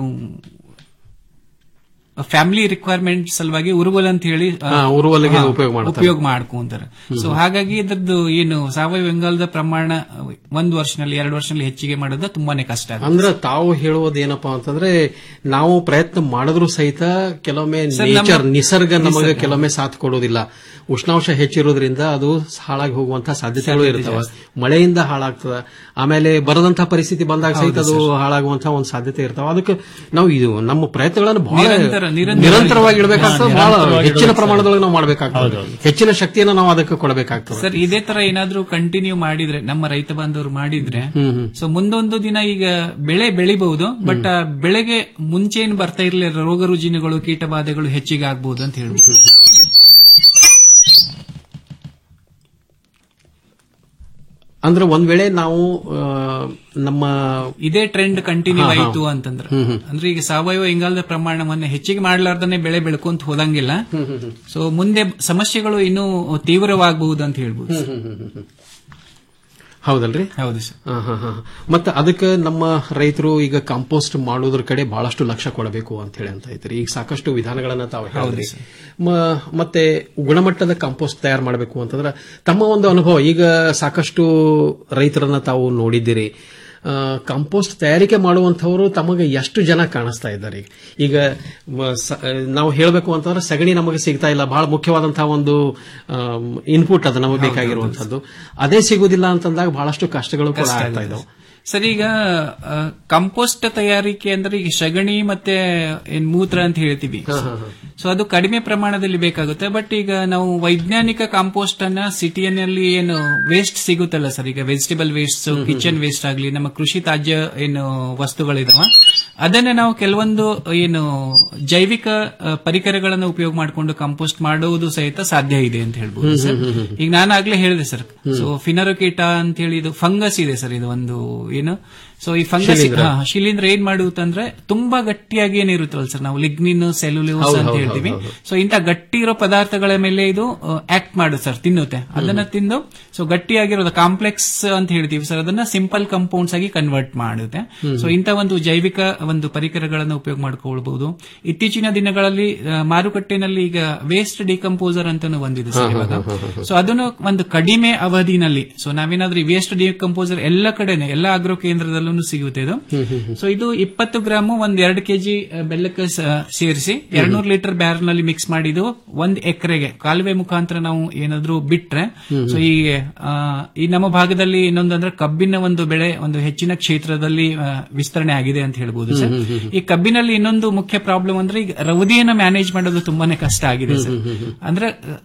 ಫ್ಯಾಮಿಲಿ ರಿಕ್ವೈರ್ಮೆಂಟ್ ಸಲುವಾಗಿ ಉರುವಲ್ ಅಂತ ಹೇಳಿ ಆ, ಹಾ, ಉರುವಲಿಗೆ ಹಾ, ಉಪಯೋಗ ಮಾಡ್ತಾರೆ. ಉಪಯೋಗ ಮಾಡ್ಕೊಂತಾರೆ ಸೊ ಹಾಗಾಗಿ ಇದ್ರದ್ದು ಏನು ಸಾವಯವ ಇಂಗಾಲದ ಪ್ರಮಾಣ ಒಂದು ವರ್ಷನಲ್ಲಿ ಎರಡು ವರ್ಷನಲ್ಲಿ ಹೆಚ್ಚಿಗೆ ಮಾಡೋದು ತುಂಬಾನೇ ಕಷ್ಟ ಆಗುತ್ತೆ. ಅಂದ್ರೆ ತಾವು ಹೇಳುವುದು ಏನಪ್ಪಾ ಅಂತಂದ್ರೆ ನಾವು ಪ್ರಯತ್ನ ಮಾಡಿದ್ರು ಸಹಿತ ಕೆಲವೊಮ್ಮೆ ಸರ್, ನಮ್ಮ- ನೇಚರ್ ನಿಸರ್ಗ ನಮಗೆ ನಿಸರ್ಗ. ಕೆಲವೊಮ್ಮೆ ಸಾಥ್ ಕೊಡೋದಿಲ್ಲ ಉಷ್ಣಾಂಶ ಹೆಚ್ಚಿರೋದ್ರಿಂದ ಅದು ಹಾಳಾಗಿ ಹೋಗುವಂತಹ ಸಾಧ್ಯತೆಗಳು ಸಾಧ್ಯತೆ ಇರ್ತವೆ ಜಾಸ್ತಿ. ಮಳೆಯಿಂದ ಹಾಳಾಗ್ತದ ಆಮೇಲೆ ಬರದಂತಹ ಪರಿಸ್ಥಿತಿ ಬಂದಾಗ ಸಹಿತ ಹೌದು ಅದು ಸರ್. ಹಾಳಾಗುವಂತಹ ಒಂದು ಸಾಧ್ಯತೆ ಇರ್ತಾವ ಅದಕ್ಕೆ ನಾವು ಇದು ನಮ್ಮ ಪ್ರಯತ್ನಗಳನ್ನು ಬಹಳ ನಿರಂತರ- ನಿರಂತರವಾಗಿ- ನಿರಂತರವಾಗಿ ಇಡಬೇಕಾಗ್ತದೆ ಹಾ, ಬಹಳ ನಿರಂತರವಾಗಿ ಹೆಚ್ಚಿನ ಇಡ್ಬೇಕು ಪ್ರಮಾಣದೊಳಗೆ ಸರ್. ನಾವು ಮಾಡಬೇಕಾಗ್ತದೆ ಹೌದೌದು. ಹೆಚ್ಚಿನ ಶಕ್ತಿಯನ್ನು ನಾವು ಅದಕ್ಕೆ ಕೊಡಬೇಕಾಗ್ತದೆ ಸರ್ ಇದೇ ತರ ಏನಾದ್ರೂ ಕಂಟಿನ್ಯೂ ಮಾಡಿದ್ರೆ ನಮ್ಮ ರೈತ ಬಾಂಧವರು ಮಾಡಿದ್ರೆ ಹ್ಮ್, ಹ್ಮ್. ಸೊ ಮುಂದೊಂದು ದಿನ ಈಗ ಬೆಳೆ ಬೆಳಿಬಹುದು ಬಟ್ ಆ ಬೆಳೆಗೆ ಮುಂಚೆ ಏನ್ ಬರ್ತಾ ಇರಲಿಲ್ಲ ರೋಗ ರುಜಿನಗಳು ಕೀಟಬಾಧೆಗಳು ಹೆಚ್ಚಿಗೆ ಆಗ್ಬಹುದು ಅಂತ ಹೇಳ್ಬೋದು ಅಂದ್ರೆ ಒಂದ್ ವೇಳೆ ನಾವು ಆ, ನಮ್ಮ ಇದೇ ಟ್ರೆಂಡ್ ಕಂಟಿನ್ಯೂ ಹಾ, ಹಾ. ಆಯಿತು ಅಂತಂದ್ರೆ ಹ್ಮ್, ಹ್ಮ್. ಅಂದ್ರೆ ಈಗ ಸಾವಯವ ಇಂಗಾಲದ ಪ್ರಮಾಣವನ್ನ ಹೆಚ್ಚಿಗೆ ಮಾಡ್ಲಾರ್ದನೆ ಬೆಳೆ ಬೆಳ್ಕೊಂತ ಹೋದಂಗಿಲ್ಲ ಸೊ ಮುಂದೆ ಸಮಸ್ಯೆಗಳು ಇನ್ನೂ ತೀವ್ರವಾಗಬಹುದು ಅಂತ ಹೇಳ್ಬೋದು ಸರ್. ಹೌದಲ್ರಿ ಹೌದು ಸರ್ ಹಾ, ಹಾ, ಹಾ. ಮತ್ತೆ ಅದಕ್ಕೆ ನಮ್ಮ ರೈತರು ಈಗ ಕಾಂಪೋಸ್ಟ್ ಮಾಡೋದ್ರ ಕಡೆ ಬಹಳಷ್ಟು ಲಕ್ಷ್ಯ ಕೊಡಬೇಕು ಅಂತ ಹೇಳಿ ಅಂತ ಐತ್ರಿ ಈಗ ಸಾಕಷ್ಟು ವಿಧಾನಗಳನ್ನ ತಾವು ಹೇಳಿದ್ರಿ ಸರ್. ಮ- ಮತ್ತೆ ಗುಣಮಟ್ಟದ ಕಾಂಪೋಸ್ಟ್ ತಯಾರು ಮಾಡಬೇಕು ಅಂತಂದ್ರೆ ತಮ್ಮ ಒಂದು ಅನುಭವ ಈಗ ಸಾಕಷ್ಟು ರೈತರನ್ನ ತಾವು ನೋಡಿದ್ದೀರಿ ಆ, ಕಾಂಪೋಸ್ಟ್ ತಯಾರಿಕೆ ಮಾಡುವಂತವರು ತಮಗೆ ಎಷ್ಟು ಜನ ಕಾಣಿಸ್ತಾ ಇದ್ದಾರೆ ಈಗ? ಈಗ ಮ- ಸ- ನಾವು ಹೇಳಬೇಕು ಅಂತಂದ್ರೆ ಸಗಣಿ ನಮಗೆ ಸಿಗ್ತಾ ಇಲ್ಲ ಬಹಳ ಮುಖ್ಯವಾದಂತಹ ಒಂದು ಇನ್ಪುಟ್ ಅದು ನಮಗೆ ಬೇಕಾಗಿರುವಂತದ್ದು ಅದೇ ಸಿಗುದಿಲ್ಲ ಅಂತಂದಾಗ ಬಹಳಷ್ಟು ಕಷ್ಟಗಳು ಕೂಡ ಕಷ್ಟ ಆಗ್ತಾ ಆಗುತ್ತೆ. ಇದಾವೆ ಸರ್ ಈಗ ಕಂಪೋಸ್ಟ್ ತಯಾರಿಕೆ ಅಂದ್ರೆ ಈಗ ಸಗಣಿ ಮತ್ತೆ ಏನ್ ಮೂತ್ರ ಅಂತ ಹೇಳ್ತೀವಿ ಸೊ ಅದು ಕಡಿಮೆ ಪ್ರಮಾಣದಲ್ಲಿ ಬೇಕಾಗುತ್ತೆ ಬಟ್ ಈಗ ನಾವು ವೈಜ್ಞಾನಿಕ ಕಾಂಪೋಸ್ಟ್ ಅನ್ನ ಸಿಟಿಯಲ್ಲಿ ಏನು ವೇಸ್ಟ್ ಸಿಗುತ್ತಲ್ಲ ಸರ್ ಈಗ ವೆಜಿಟೇಬಲ್ ವೇಸ್ಟ್ ಕಿಚನ್ ವೇಸ್ಟ್ ಆಗಲಿ ನಮ್ಮ ಕೃಷಿ ತ್ಯಾಜ್ಯ ಏನು ವಸ್ತುಗಳಿದಾವ ಅದನ್ನ ನಾವು ಕೆಲವೊಂದು ಏನು ಜೈವಿಕ ಆ, ಪರಿಕರಗಳನ್ನು ಉಪಯೋಗ ಮಾಡಿಕೊಂಡು ಕಂಪೋಸ್ಟ್ ಮಾಡುವುದು ಸಹಿತ ಸಾಧ್ಯ ಇದೆ ಅಂತ ಹೇಳ್ಬೋದು ಹ್ಮ್, ಸರ್ ಹ್ಮ್, ಹ್ಮ್, ಹ್ಮ್. ಈಗ ನಾನು ಆಗ್ಲೇ ಹೇಳಿದೆ ಸರ್ ಸೊ ಫಿನರೋಕೀಟ ಅಂತ ಹೇಳಿ ಇದು ಫಂಗಸ್ ಇದೆ ಸರ್ ಇದು ಒಂದು ಏನು ಸೊ ಈ ಫಂಗಸ್ ಶಿಲೀಂಧ್ರ. ಶಿಲೀಂಧ್ರ ಏನ್ ಮಾಡುತ್ತಂದ್ರೆ ತುಂಬಾ ಗಟ್ಟಿಯಾಗಿ ಏನಿರುತ್ತಲ್ಲ ಸರ್ ನಾವು ಲಿಗ್ನಿನ್ ಸೆಲ್ಯುಲಿಯೋಸ್ ಹೌದು, ಅಂತ ಹೌದು, ಹೇಳ್ತೀವಿ ಹೌದು, ಸೊ ಇಂಥ ಗಟ್ಟಿ ಇರೋ ಪದಾರ್ಥಗಳ ಮೇಲೆ ಇದು ಆಕ್ಟ್ ಮಾಡುತ್ತೆ ಸರ್ ತಿನ್ನುತ್ತೆ ಅದನ್ನ ತಿಂದು ಸೊ ಗಟ್ಟಿಯಾಗಿರೋದು ಕಾಂಪ್ಲೆಕ್ಸ್ ಅಂತ ಹೇಳ್ತೀವಿ ಸರ್ ಅದನ್ನ ಸಿಂಪಲ್ ಕಂಪೌಂಡ್ಸ್ ಆಗಿ ಕನ್ವರ್ಟ್ ಮಾಡುತ್ತೆ ಹ್ಮ್. ಸೊ ಇಂಥ ಒಂದು ಜೈವಿಕ ಒಂದು ಪರಿಕರಗಳನ್ನು ಉಪಯೋಗ ಮಾಡ್ಕೊಳ್ಬಹುದು ಇತ್ತೀಚಿನ ದಿನಗಳಲ್ಲಿ ಆ, ಮಾರುಕಟ್ಟೆನಲ್ಲಿ ಈಗ ವೇಸ್ಟ್ ಡಿಕಂಪೋಸರ್ ಅಂತಾನು ಬಂದಿದೆ ಸರ್ ಹಾ, ಹಾ, ಇವಾಗ ಹಾ, ಹಾ, ಹಾ. ಸೊ ಅದನ್ನು ಒಂದು ಕಡಿಮೆ ಅವಧಿನಲ್ಲಿ ಸೊ ನಾವೇನಾದ್ರೂ ವೇಸ್ಟ್ ಡಿಕಂಪೋಸರ್ ಎಲ್ಲ ಕಡೆನೆ ಎಲ್ಲ ಅಗ್ರೋ ಕೇಂದ್ರದಲ್ಲೂ ಸಿಗುತ್ತೆ ಇದು ಸೊ ಇದು ಇಪ್ಪತ್ತು ಗ್ರಾಮ್ ಒಂದ್ ಎರಡು ಕೆಜಿ ಬೆಲ್ಲಕ್ಕೆ ಸ- ಸೇರಿಸಿ ಎರಡ್ನೂರು ಲೀಟರ್ ಬ್ಯಾರಲ್ ನಲ್ಲಿ ಮಿಕ್ಸ್ ಮಾಡಿದ್ದು ಒಂದ್ ಎಕರೆಗೆ ಕಾಲುವೆ ಮುಖಾಂತರ ನಾವು ಏನಾದ್ರೂ ಬಿಟ್ರೆ ಹ್ಮ್. ಸೊ ಈ ಆ, ಈ ನಮ್ಮ ಭಾಗದಲ್ಲಿ ಇನ್ನೊಂದು ಅಂದ್ರೆ ಕಬ್ಬಿನ ಒಂದು ಬೆಳೆ ಒಂದು ಹೆಚ್ಚಿನ ಕ್ಷೇತ್ರದಲ್ಲಿ ಆ, ವಿಸ್ತರಣೆ ಆಗಿದೆ ಅಂತ ಹೇಳ್ಬೋದು ಸರ್ ಹ್ಮ್, ಹ್ಮ್, ಹ್ಮ್. ಈ ಕಬ್ಬಿನಲ್ಲಿ ಇನ್ನೊಂದು ಮುಖ್ಯ ಪ್ರಾಬ್ಲಮ್ ಅಂದ್ರೆ ಈಗ ರವದಿಯನ್ನ ಮ್ಯಾನೇಜ್ ಮಾಡೋದು ತುಂಬಾನೇ ಕಷ್ಟ ಆಗಿದೆ ಸರ್ ಅಂದ್ರೆ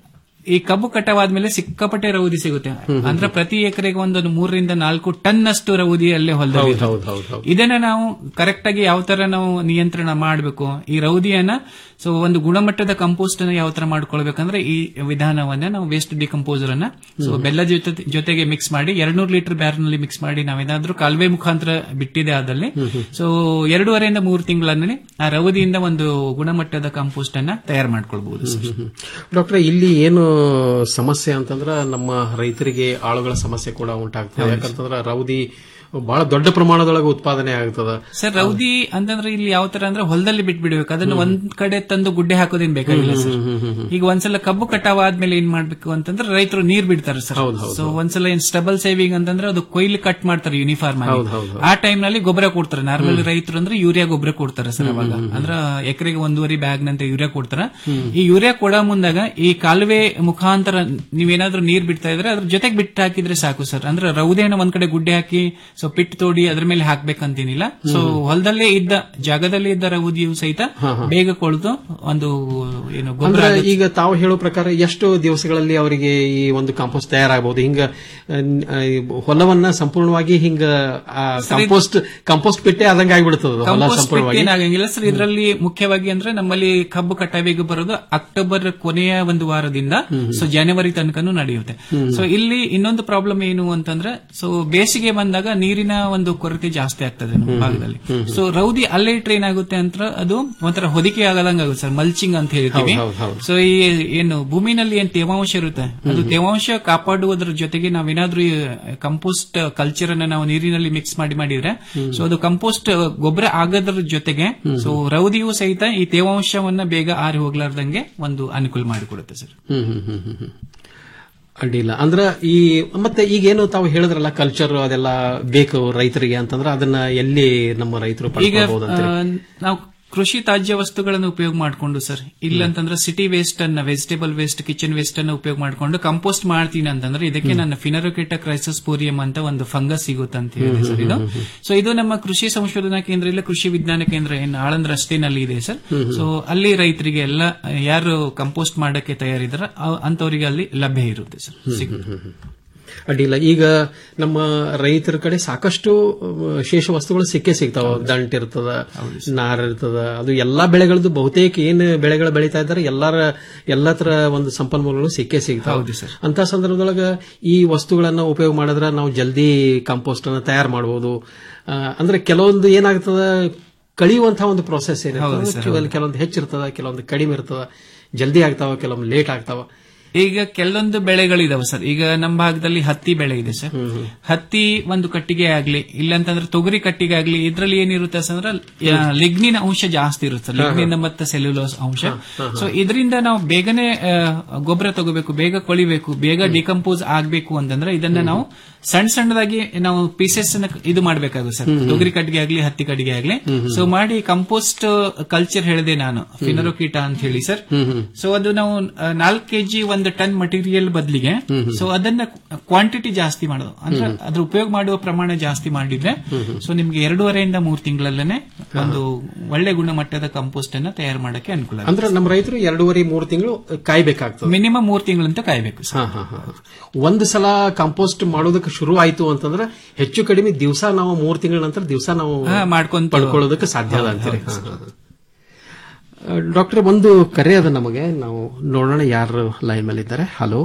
ಈ ಕಬ್ಬು ಕಟಾವಾದ್ಮೇಲೆ ಸಿಕ್ಕಾಪಟ್ಟೆ ರೌದಿ ಸಿಗುತ್ತೆ ಅಂದ್ರೆ ಪ್ರತಿ ಎಕರೆಗೆ ಒಂದೊಂದು ಮೂರರಿಂದ ನಾಲ್ಕು ಟನ್ ಅಷ್ಟು ರೌದಿ ಅಲ್ಲೇ ಹೊಲದಲ್ಲಿ ಹೌದು ಹೌದು ಹೌದು ಹೌದು ಇದನ್ನ ನಾವು ಕರೆಕ್ಟ್ ಆಗಿ ಯಾವ ತರ ನಾವು ನಿಯಂತ್ರಣ ಮಾಡಬೇಕು ಈ ರೌದಿಯನ್ನ ಸೊ ಒಂದು ಗುಣಮಟ್ಟದ ಕಂಪೋಸ್ಟ್ ಅನ್ನ ಯಾವ ತರ ಮಾಡ್ಕೊಳ್ಬೇಕಂದ್ರೆ ಈ ವಿಧಾನವನ್ನ ನಾವು ವೇಸ್ಟ್ ಡಿಕಂಪೋಸರ್ ಅನ್ನ ಸೊ ಬೆಲ್ಲ ಜೊತೆ ಜೊತೆಗೆ ಮಿಕ್ಸ್ ಮಾಡಿ ಎರಡ್ನೂರು ಲೀಟರ್ ಬ್ಯಾರಲ್ ನಲ್ಲಿ ಮಿಕ್ಸ್ ಮಾಡಿ ನಾವೇನಾದ್ರೂ ಕಾಲುವೆ ಮುಖಾಂತರ ಬಿಟ್ಟಿದೆ ಆದಲ್ಲಿ ಸೊ ಎರಡೂವರೆಯಿಂದ ಮೂರು ತಿಂಗಳಲ್ಲಿ ಆ ರವದಿಯಿಂದ ಒಂದು ಗುಣಮಟ್ಟದ ಕಂಪೋಸ್ಟ್ ಅನ್ನ ತಯಾರು ಮಾಡ್ಕೊಳ್ಬಹುದು ಸರ್. ಡಾಕ್ಟರ್ ಇಲ್ಲಿ ಏನು ಸಮಸ್ಯೆ ಅಂತಂದ್ರ ನಮ್ಮ ರೈತರಿಗೆ ಆಳುಗಳ ಸಮಸ್ಯೆ ಕೂಡ ಉಂಟಾಗ್ತದೆ ಯಾಕಂತಂದ್ರ ರೌದಿ ಬಹಳ ದೊಡ್ಡ ಪ್ರಮಾಣದೊಳಗೆ ಉತ್ಪಾದನೆ ಆಗ್ತದ ಸರ್ ರೌದಿ ಅಂತಂದ್ರೆ ಇಲ್ಲಿ ಯಾವ ತರ ಅಂದ್ರೆ ಹೊಲದಲ್ಲಿ ಬಿಟ್ಬಿಡ್ಬೇಕು ಅದನ್ನ ಒಂದ್ ಕಡೆ ತಂದು ಗುಡ್ಡೆ ಹಾಕೋದೇನ್ ಬೇಕಾಗಿಲ್ಲ ಸರ್ ಈಗ ಒಂದ್ಸಲ ಕಬ್ಬು ಕಟಾವ್ ಆದ್ಮೇಲೆ ಏನ್ ಮಾಡ್ಬೇಕು ಅಂತಂದ್ರೆ ರೈತರು ನೀರ್ ಬಿಡ್ತಾರೆ ಸರ್ ಸೊ ಒಂದ್ಸಲ ಏನ್ ಸ್ಟಬಲ್ ಸೇವಿಂಗ್ ಅಂತಂದ್ರೆ ಅದು ಕೊಯ್ಲು ಕಟ್ ಮಾಡ್ತಾರೆ ಯೂನಿಫಾರ್ಮ್ ಆಗಿ ಆ ಟೈಮ್ ನಲ್ಲಿ ಗೊಬ್ಬರ ಕೊಡ್ತಾರೆ ನಾರ್ಮಲ್ ರೈತರು ಅಂದ್ರೆ ಯೂರಿಯಾ ಗೊಬ್ಬರ ಕೊಡ್ತಾರೆ ಸರ್ ಅವಾಗ ಅಂದ್ರೆ ಎಕರೆಗೆ ಒಂದೂವರೆ ಬ್ಯಾಗ್ ನಂತೆ ಯೂರಿಯಾ ಕೊಡ್ತಾರೆ ಈ ಯೂರಿಯಾ ಕೊಡೋ ಮುಂದಾಗ ಈ ಕಾಲುವೆ ಮುಖಾಂತರ ನೀವೇನಾದ್ರೂ ನೀರ್ ಬಿಡ್ತಾ ಇದ್ರೆ ಅದ್ರ ಜೊತೆಗೆ ಬಿಟ್ಟು ಹಾಕಿದ್ರೆ ಸಾಕು ಸರ್ ಅಂದ್ರೆ ರೌದೇನ ಒಂದ್ ಕಡೆ ಗುಡ್ಡೆ ಹಾಕಿ ಸೊ ಪಿಟ್ ತೋಡಿ ಅದ್ರ ಮೇಲೆ ಹಾಕ್ಬೇಕಂತೇನಿಲ್ಲ ಸೊ ಹೊಲದಲ್ಲೇ ಇದ್ದ ಜಾಗದಲ್ಲೇ ಇದ್ದ ರೌದಿಯು ಸಹಿತ ಬೇಗ ಕೊಳೆದು ಒಂದು ಏನು ಗೊಬ್ಬರ ಅಂದ್ರೆ ಆಗುತ್ತೆ. ಈಗ ತಾವು ಹೇಳೋ ಪ್ರಕಾರ ಎಷ್ಟು ದಿವಸಗಳಲ್ಲಿ ಅವರಿಗೆ ಈ ಒಂದು ಕಾಂಪೋಸ್ಟ್ ತಯಾರಾಗಬಹುದು ಹಿಂಗ ಅಹ್, ಅಹ್, ಹೊಲವನ್ನ ಸಂಪೂರ್ಣವಾಗಿ ಹಿಂಗ ಕಾಂಪೋಸ್ಟ್ ಕಾಂಪೋಸ್ಟ್ ಪೆಟ್ಟೆ ಆದಂಗ ಆಗಿಬಿಡ್ತದ ಹೊಲ ಕಂಪೋಸ್ಟ್ ಸಂಪೂರ್ಣವಾಗಿ ಏನಾಗಂಗಿಲ್ಲ ಸರ್ ಇದರಲ್ಲಿ ಮುಖ್ಯವಾಗಿ ಅಂದ್ರೆ ನಮ್ಮಲ್ಲಿ ಕಬ್ಬು ಕಟಾವಿಗೆ ಬರೋದು ಅಕ್ಟೋಬರ್ ಕೊನೆಯ ಒಂದು ವಾರದಿಂದ ಸೊ ಜನವರಿ ತನಕನೂ ನಡೆಯುತ್ತೆ ಸೊ ಇಲ್ಲಿ ಇನ್ನೊಂದು ಪ್ರಾಬ್ಲಮ್ ಏನು ಅಂತಂದ್ರೆ ಸೊ ಬೇಸಿಗೆ ಬಂದಾಗ ನೀರಿನ ಒಂದು ಕೊರತೆ ಜಾಸ್ತಿ ಆಗ್ತದೆ ನಮ್ಮ ಭಾಗದಲ್ಲಿ ಸೊ ರೌದಿ ಅಲ್ಲೇ ಇಟ್ರೆ ಏನಾಗುತ್ತೆ ಅಂತ ಅದು ಒಂಥರ ಹೊದಿಕೆ ಆಗದಂಗ ಆಗುತ್ತೆ ಸರ್ ಮಲ್ಚಿಂಗ್ ಅಂತ ಹೇಳ್ತೀವಿ ಹೌದು, ಹೌದು. ಸೊ ಈ ಏನು ಭೂಮಿನಲ್ಲಿ ಏನ್ ತೇವಾಂಶ ಇರುತ್ತೆ ಅದು ತೇವಾಂಶ ಕಾಪಾಡುವುದರ ಜೊತೆಗೆ ನಾವೇನಾದ್ರೂ ಕಂಪೋಸ್ಟ್ ಕಲ್ಚರ್ ಅನ್ನ ನಾವು ನೀರಿನಲ್ಲಿ ಮಿಕ್ಸ್ ಮಾಡಿ ಮಾಡಿದ್ರೆ ಸೊ ಅದು ಕಂಪೋಸ್ಟ್ ಗೊಬ್ಬರ ಆಗೋದ್ರ ಜೊತೆಗೆ ಸೊ ರೌದಿಯು ಸಹಿತ ಈ ತೇವಾಂಶವನ್ನ ಬೇಗ ಆರಿ ಹೋಗ್ಲಾರ್ದಂಗೆ ಒಂದು ಅನುಕೂಲ ಮಾಡಿಕೊಡುತ್ತೆ sir hmm hmm hmm hmm ಹ್ಮ್. ಅಡ್ಡಿಲ್ಲ ಅಂದ್ರ ಈ ಮತ್ತೆ ಈಗೇನು ತಾವು ಹೇಳಿದ್ರಲ್ಲ ಕಲ್ಚರ್ ಅದೆಲ್ಲ ಬೇಕು ರೈತರಿಗೆ ಅಂತಂದ್ರೆ ಅದನ್ನ ಎಲ್ಲಿ ನಮ್ಮ ರೈತರು ಈಗ ಪಡ್ಕೊಳ್ಬಹುದು ಅಂತೀರಿ ಆ, ನಾವು ಕೃಷಿ ತ್ಯಾಜ್ಯ ವಸ್ತುಗಳನ್ನು ಉಪಯೋಗ ಮಾಡಿಕೊಂಡು ಸರ್ ಇಲ್ಲ ಅಂತಂದ್ರೆ ಸಿಟಿ ವೇಸ್ಟ್ ಅನ್ನ ವೆಜಿಟೇಬಲ್ ವೇಸ್ಟ್ ಕಿಚನ್ ವೇಸ್ಟ್ ಅನ್ನ ಉಪಯೋಗ ಮಾಡಿಕೊಂಡು ಕಂಪೋಸ್ಟ್ ಮಾಡ್ತೀನಿ ಅಂತಂದ್ರೆ ಇದಕ್ಕೆ ನನ್ನ ಫಿನರೋಕೆಟ ಕ್ರೈಸಸ್ ಪೋರಿಯಂ ಅಂತ ಒಂದು ಫಂಗಸ್ ಸಿಗುತ್ತೆ ಅಂತ ಹೇಳಿ ಸರ್ ಇದು ಸೊ ಇದು ನಮ್ಮ ಕೃಷಿ ಸಂಶೋಧನಾ ಕೇಂದ್ರ ಇಲ್ಲ ಕೃಷಿ ವಿಜ್ಞಾನ ಕೇಂದ್ರ ಏನು ಆಳಂದ್ ರಸ್ತೆನಲ್ಲಿ ಇದೆ ಸರ್ ಸೊ ಅಲ್ಲಿ ರೈತರಿಗೆ ಎಲ್ಲ ಯಾರು ಕಂಪೋಸ್ಟ್ ಮಾಡಕ್ಕೆ ತಯಾರಿದಾರ ಅಂತವರಿಗೆ ಅಲ್ಲಿ ಲಭ್ಯ ಇರುತ್ತೆ ಸರ್ ಸಿಗುತ್ತೆ ಅಡ್ಡಿಲ್ಲ ಈಗ ನಮ್ಮ ರೈತರ ಕಡೆ ಸಾಕಷ್ಟು ಅಹ್, ಶೇಷ ವಸ್ತುಗಳು ಸಿಕ್ಕೇ ಸಿಗ್ತಾವ ದಂಟ್ ಇರ್ತದ ನಾರ್ ಇರ್ತದ ಅದು ಎಲ್ಲಾ ಬೆಳೆಗಳದ್ದು ಬಹುತೇಕ ಏನ್ ಬೆಳೆಗಳು ಬೆಳೀತಾ ಇದ್ದಾರೆ ಎಲ್ಲಾರ ಎಲ್ಲ ತರ ಒಂದು ಸಂಪನ್ಮೂಲಗಳು ಸಿಕ್ಕೇ ಸಿಗ್ತಾವ ಹೌದು ಸರ್. ಅಂತ ಸಂದರ್ಭದೊಳಗ ಈ ವಸ್ತುಗಳನ್ನ ಉಪಯೋಗ ಮಾಡಿದ್ರೆ ನಾವು ಜಲ್ದಿ ಕಾಂಪೋಸ್ಟ್ ಅನ್ನ ತಯಾರು ಮಾಡಬಹುದು ಅಂದ್ರೆ ಕೆಲವೊಂದು ಏನಾಗ್ತದ ಕಳಿಯುವಂತಹ ಒಂದು ಪ್ರೊಸೆಸ್ ಹೌದು ಏನಿರ್ತದೆ ಸರ್, ಹೌದು. ಕೆಲವೊಂದು ಹೆಚ್ಚಿರ್ತದ ಕೆಲವೊಂದು ಕಡಿಮೆ ಇರ್ತದ ಜಲ್ದಿ ಆಗ್ತಾವ ಕೆಲವೊಂದು ಲೇಟ್ ಆಗ್ತಾವ ಈಗ ಕೆಲವೊಂದು ಬೆಳೆಗಳಿದಾವೆ ಸರ್ ಈಗ ನಮ್ಮ ಭಾಗದಲ್ಲಿ ಹತ್ತಿ ಬೆಳೆ ಇದೆ ಸರ್ ಹತ್ತಿ ಒಂದು ಕಟ್ಟಿಗೆ ಆಗ್ಲಿ ಇಲ್ಲಂತಂದ್ರೆ ತೊಗರಿ ಕಟ್ಟಿಗೆ ಆಗ್ಲಿ ಇದ್ರಲ್ಲಿ ಏನಿರುತ್ತೆ ಅಂದ್ರೆ ಆ, ಲಿಗ್ನಿನ್ ಅಂಶ ಜಾಸ್ತಿ ಇರುತ್ತೆ ಸರ್ ಲಿಗ್ನಿನ್ ಮತ್ತೆ ಸೆಲ್ಯುಲೋಸ್ ಅಂಶ ಸೊ ಇದರಿಂದ ನಾವು ಬೇಗನೆ ಆ, ಗೊಬ್ಬರ ತಗೋಬೇಕು ಬೇಗ ಕೊಳಿಬೇಕು ಬೇಗ ಡಿಕಂಪೋಸ್ ಆಗ್ಬೇಕು ಅಂತಂದ್ರೆ ಇದನ್ನ ನಾವು ಸಣ್ಣ ಸಣ್ಣದಾಗಿ ನಾವು ಪೀಸಸ್ ಇದು ಮಾಡ್ಬೇಕಾಗುತ್ತೆ ಸರ್ ತೊಗರಿ ಕಟ್ಟಿಗೆ ಆಗ್ಲಿ ಹತ್ತಿ ಕಟ್ಟಿಗೆ ಆಗ್ಲಿ ಸೊ ಮಾಡಿ ಕಂಪೋಸ್ಟ್ ಕಲ್ಚರ್ ಹೇಳಿದೆ ನಾನು ಫಿನರೋಕೀಟ ಅಂತ ಹೇಳಿ ಸರ್ ಸೊ ಅದು ನಾವು ನಾಲ್ಕು ಕೆಜಿ ಒಂದು ಟನ್ ಮಟೀರಿಯಲ್ ಬದಲಿಗೆ ಸೊ ಅದನ್ನ ಕ್ವಾಂಟಿಟಿ ಜಾಸ್ತಿ ಮಾಡೋದು ಅಂದ್ರೆ ಅದ್ರ ಉಪಯೋಗ ಮಾಡುವ ಪ್ರಮಾಣ ಜಾಸ್ತಿ ಮಾಡಿದ್ರೆ ಸೊ ನಿಮ್ಗೆ ಎರಡೂವರೆಯಿಂದ ಮೂರು ತಿಂಗಳಲ್ಲೇ ಒಂದು ಒಳ್ಳೆ ಗುಣಮಟ್ಟದ ಕಂಪೋಸ್ಟ್ ಅನ್ನ ತಯಾರು ಮಾಡಕ್ಕೆ ಅನುಕೂಲ ಆಗುತ್ತೆ. ಅಂದ್ರೆ ನಮ್ಮ ರೈತರು ಎರಡೂವರೆ ಮೂರು ತಿಂಗಳು ಕಾಯ್ಬೇಕಾಗ್ತದೆ ಮಿನಿಮಮ್ ಮೂರು ತಿಂಗಳಂತ ಕಾಯ್ಬೇಕು ಸರ್ ಹಾ, ಹಾ, ಹಾ. ಒಂದು ಸಲ ಕಾಂಪೋಸ್ಟ್ ಮಾಡೋದಕ್ಕೆ ಶುರು ಆಯ್ತು ಅಂತಂದ್ರೆ ಹೆಚ್ಚು ಕಡಿಮೆ ದಿವಸ ನಾವು ಮೂರು ತಿಂಗಳ ನಂತರ ದಿವಸ ನಾವು ಹಾ, ಮಾಡ್ಕೊಂತ- ಪಡ್ಕೊಳ್ಳೋದಕ್ಕೆ ಸಾಧ್ಯ ಅದ ಹೌದು, ಅಂತೀರಿ ಹೌದು, ಹಾ, ಹಾ. ಡಾಕ್ಟರ್ ಒಂದು ಕರೆ ಅದ ನಮಗೆ ನಾವು ನೋಡೋಣ ಯಾರು ಲೈನ್ ಮೇಲೆ ಇದ್ದಾರೆ ಹಲೋ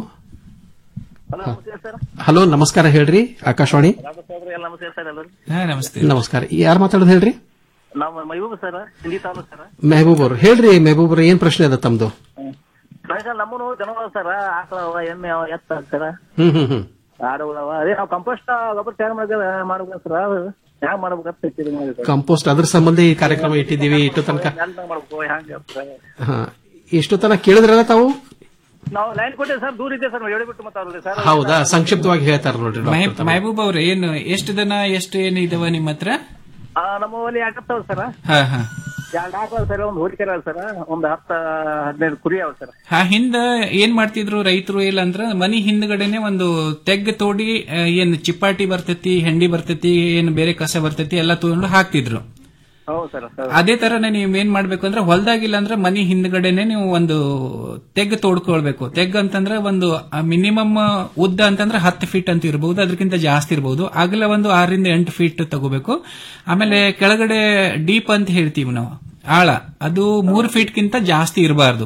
ಹಲೋ ನಮಸ್ಕಾರ ಹೇಳ್ರಿ ಆಕಾಶವಾಣಿ ನಮಸ್ತೆ ಸರ್ ಎಲ್ಲರೂ ಹಾ ನಮಸ್ತೆ ನಮಸ್ಕಾರ ಯಾರು ಮಾತಾಡೋದು ಹೇಳ್ರಿ ನಾವು ಮೈಬೂಬ್ ಸರ್ ಹಿಂದಿ ತಾಲೂಕ್ ಸರ್ ಮೆಹಬೂಬ್ ಅವ್ರು ಹೇಳ್ರಿ ಮೆಹಬೂಬ್ ಅವ್ರು ಏನ್ ಪ್ರಶ್ನೆ ಅದ ತಮ್ದು ಸರ್ ನಮ್ಮನು ಜನಗಳು ಸರ್ ಆಕಳ ಅವ ಎಮ್ಮೆ ಅವ ಎತ್ತ ಸರ್ ಹ್ಮ್ ಹ್ಮ್ ಹ್ಮ್ ಆಡುಗಳವ ಅದೇ ನಾವು ಕಂಪೋಸ್ಟ್ ಗೊಬ್ಬರ ತಯಾರು ಮಾಡಿದ್ರೆ ಮಾಡ್ಬೇಕು ಸರ್ ಅದು ಹ್ಯಾಂಗ ಮಾಡ್ಬೇಕಂತ ಹೆಚ್ಚಿಗೆ ಮಾಡಿದ್ರು ಕಂಪೋಸ್ಟ್ ಅದ್ರ ಸಂಬಂಧ ಈ ಕಾರ್ಯಕ್ರಮ ಇಟ್ಟಿದ್ದೀವಿ ಇಟ್ಟು ತನಕ ಎಂತ ಮಾಡ್ಬೇಕು ಹ್ಯಾಂಗ ಸರ್ ಹಾ ಇಷ್ಟು ತನಕ ಕೇಳಿದ್ರಲ್ಲ ತಾವು ನಾವು ಲೈನ್ ಕೊಟ್ಟಿವಿ ಸರ್ ದೂರ ಇದೆ ಸರ್ ಹೇಳಿಬಿಟ್ಟು ಮಾತಾಡೋದು ಸರ್ ಹೌದಾ ಸಂಕ್ಷಿಪ್ತವಾಗಿ ಹೇಳ್ತಾರ ನೋಡ್ರಿ ಡಾಕ್ಟರ್ ಮಹಬೂಬ್- ಮಹಬೂಬ್ ಅವ್ರೆ ಏನು ಎಷ್ಟು ದನ ಎಷ್ಟು ಏನು ಇದಾವ ನಿಮ್ಮ ಹತ್ರ ಆ, ನಮ್ಮ ಅಲ್ಲಿ ಆಗತ್ತಾವ ಸರ್ ಹಾ ಹಾ ಎರಡು ಆಕಳ ಸರ್ ಒಂದು ಹೋಲಿಕೆರ ಸರ್ ಒಂದು ಹತ್ತ ಹದಿನೈದು ಕುರಿ ಅವ ಸರ್ ಹಾ ಹಿಂದ ಏನ್ ಮಾಡ್ತಿದ್ರು ರೈತರು ಇಲ್ಲ ಅಂದ್ರ ಮನಿ ಹಿಂದ್ಗಡೆನೆ ಒಂದು ತೆಗ್ ತೋಡಿ ಆ, ಏನ್ ಚಿಪ್ಪಾಟಿ ಬರ್ತೈತಿ ಹೆಂಡಿ ಬರ್ತೈತಿ ಏನ್ ಬೇರೆ ಕಸ ಬರ್ತೈತಿ ಎಲ್ಲ ತಗೊಂಡು ಹಾಕ್ತಿದ್ರು ಹೌದು ಸರ್ ಅದೇ ತರನೇ ನೀವ್ ಏನ್ ಮಾಡ್ಬೇಕು ಅಂದ್ರೆ ಹೊಲ್ದಾಗಿಲ್ಲ ಅಂದ್ರೆ ಮನಿ ಹಿಂದ್ಗಡೆನೆ ನೀವು ಒಂದು ತೆಗ್ ತೋಡ್ಕೊಳ್ಬೇಕು ತೆಗ್ ಅಂತಂದ್ರೆ ಒಂದು ಮಿನಿಮಮ್ ಉದ್ದ ಅಂತಂದ್ರೆ ಹತ್ತು ಫೀಟ್ ಅಂತ ಇರಬಹುದು ಅದಕ್ಕಿಂತ ಜಾಸ್ತಿ ಇರಬಹುದು ಅಗಲ ಒಂದು ಆರರಿಂದ ಎಂಟು ಫೀಟ್ ತಗೋಬೇಕು ಆಮೇಲೆ ಕೆಳಗಡೆ ಡೀಪ್ ಅಂತ ಹೇಳ್ತೀವಿ ನಾವು ಆಳ ಅದು ಮೂರು ಫೀಟ್ ಗಿಂತ ಜಾಸ್ತಿ ಇರಬಾರ್ದು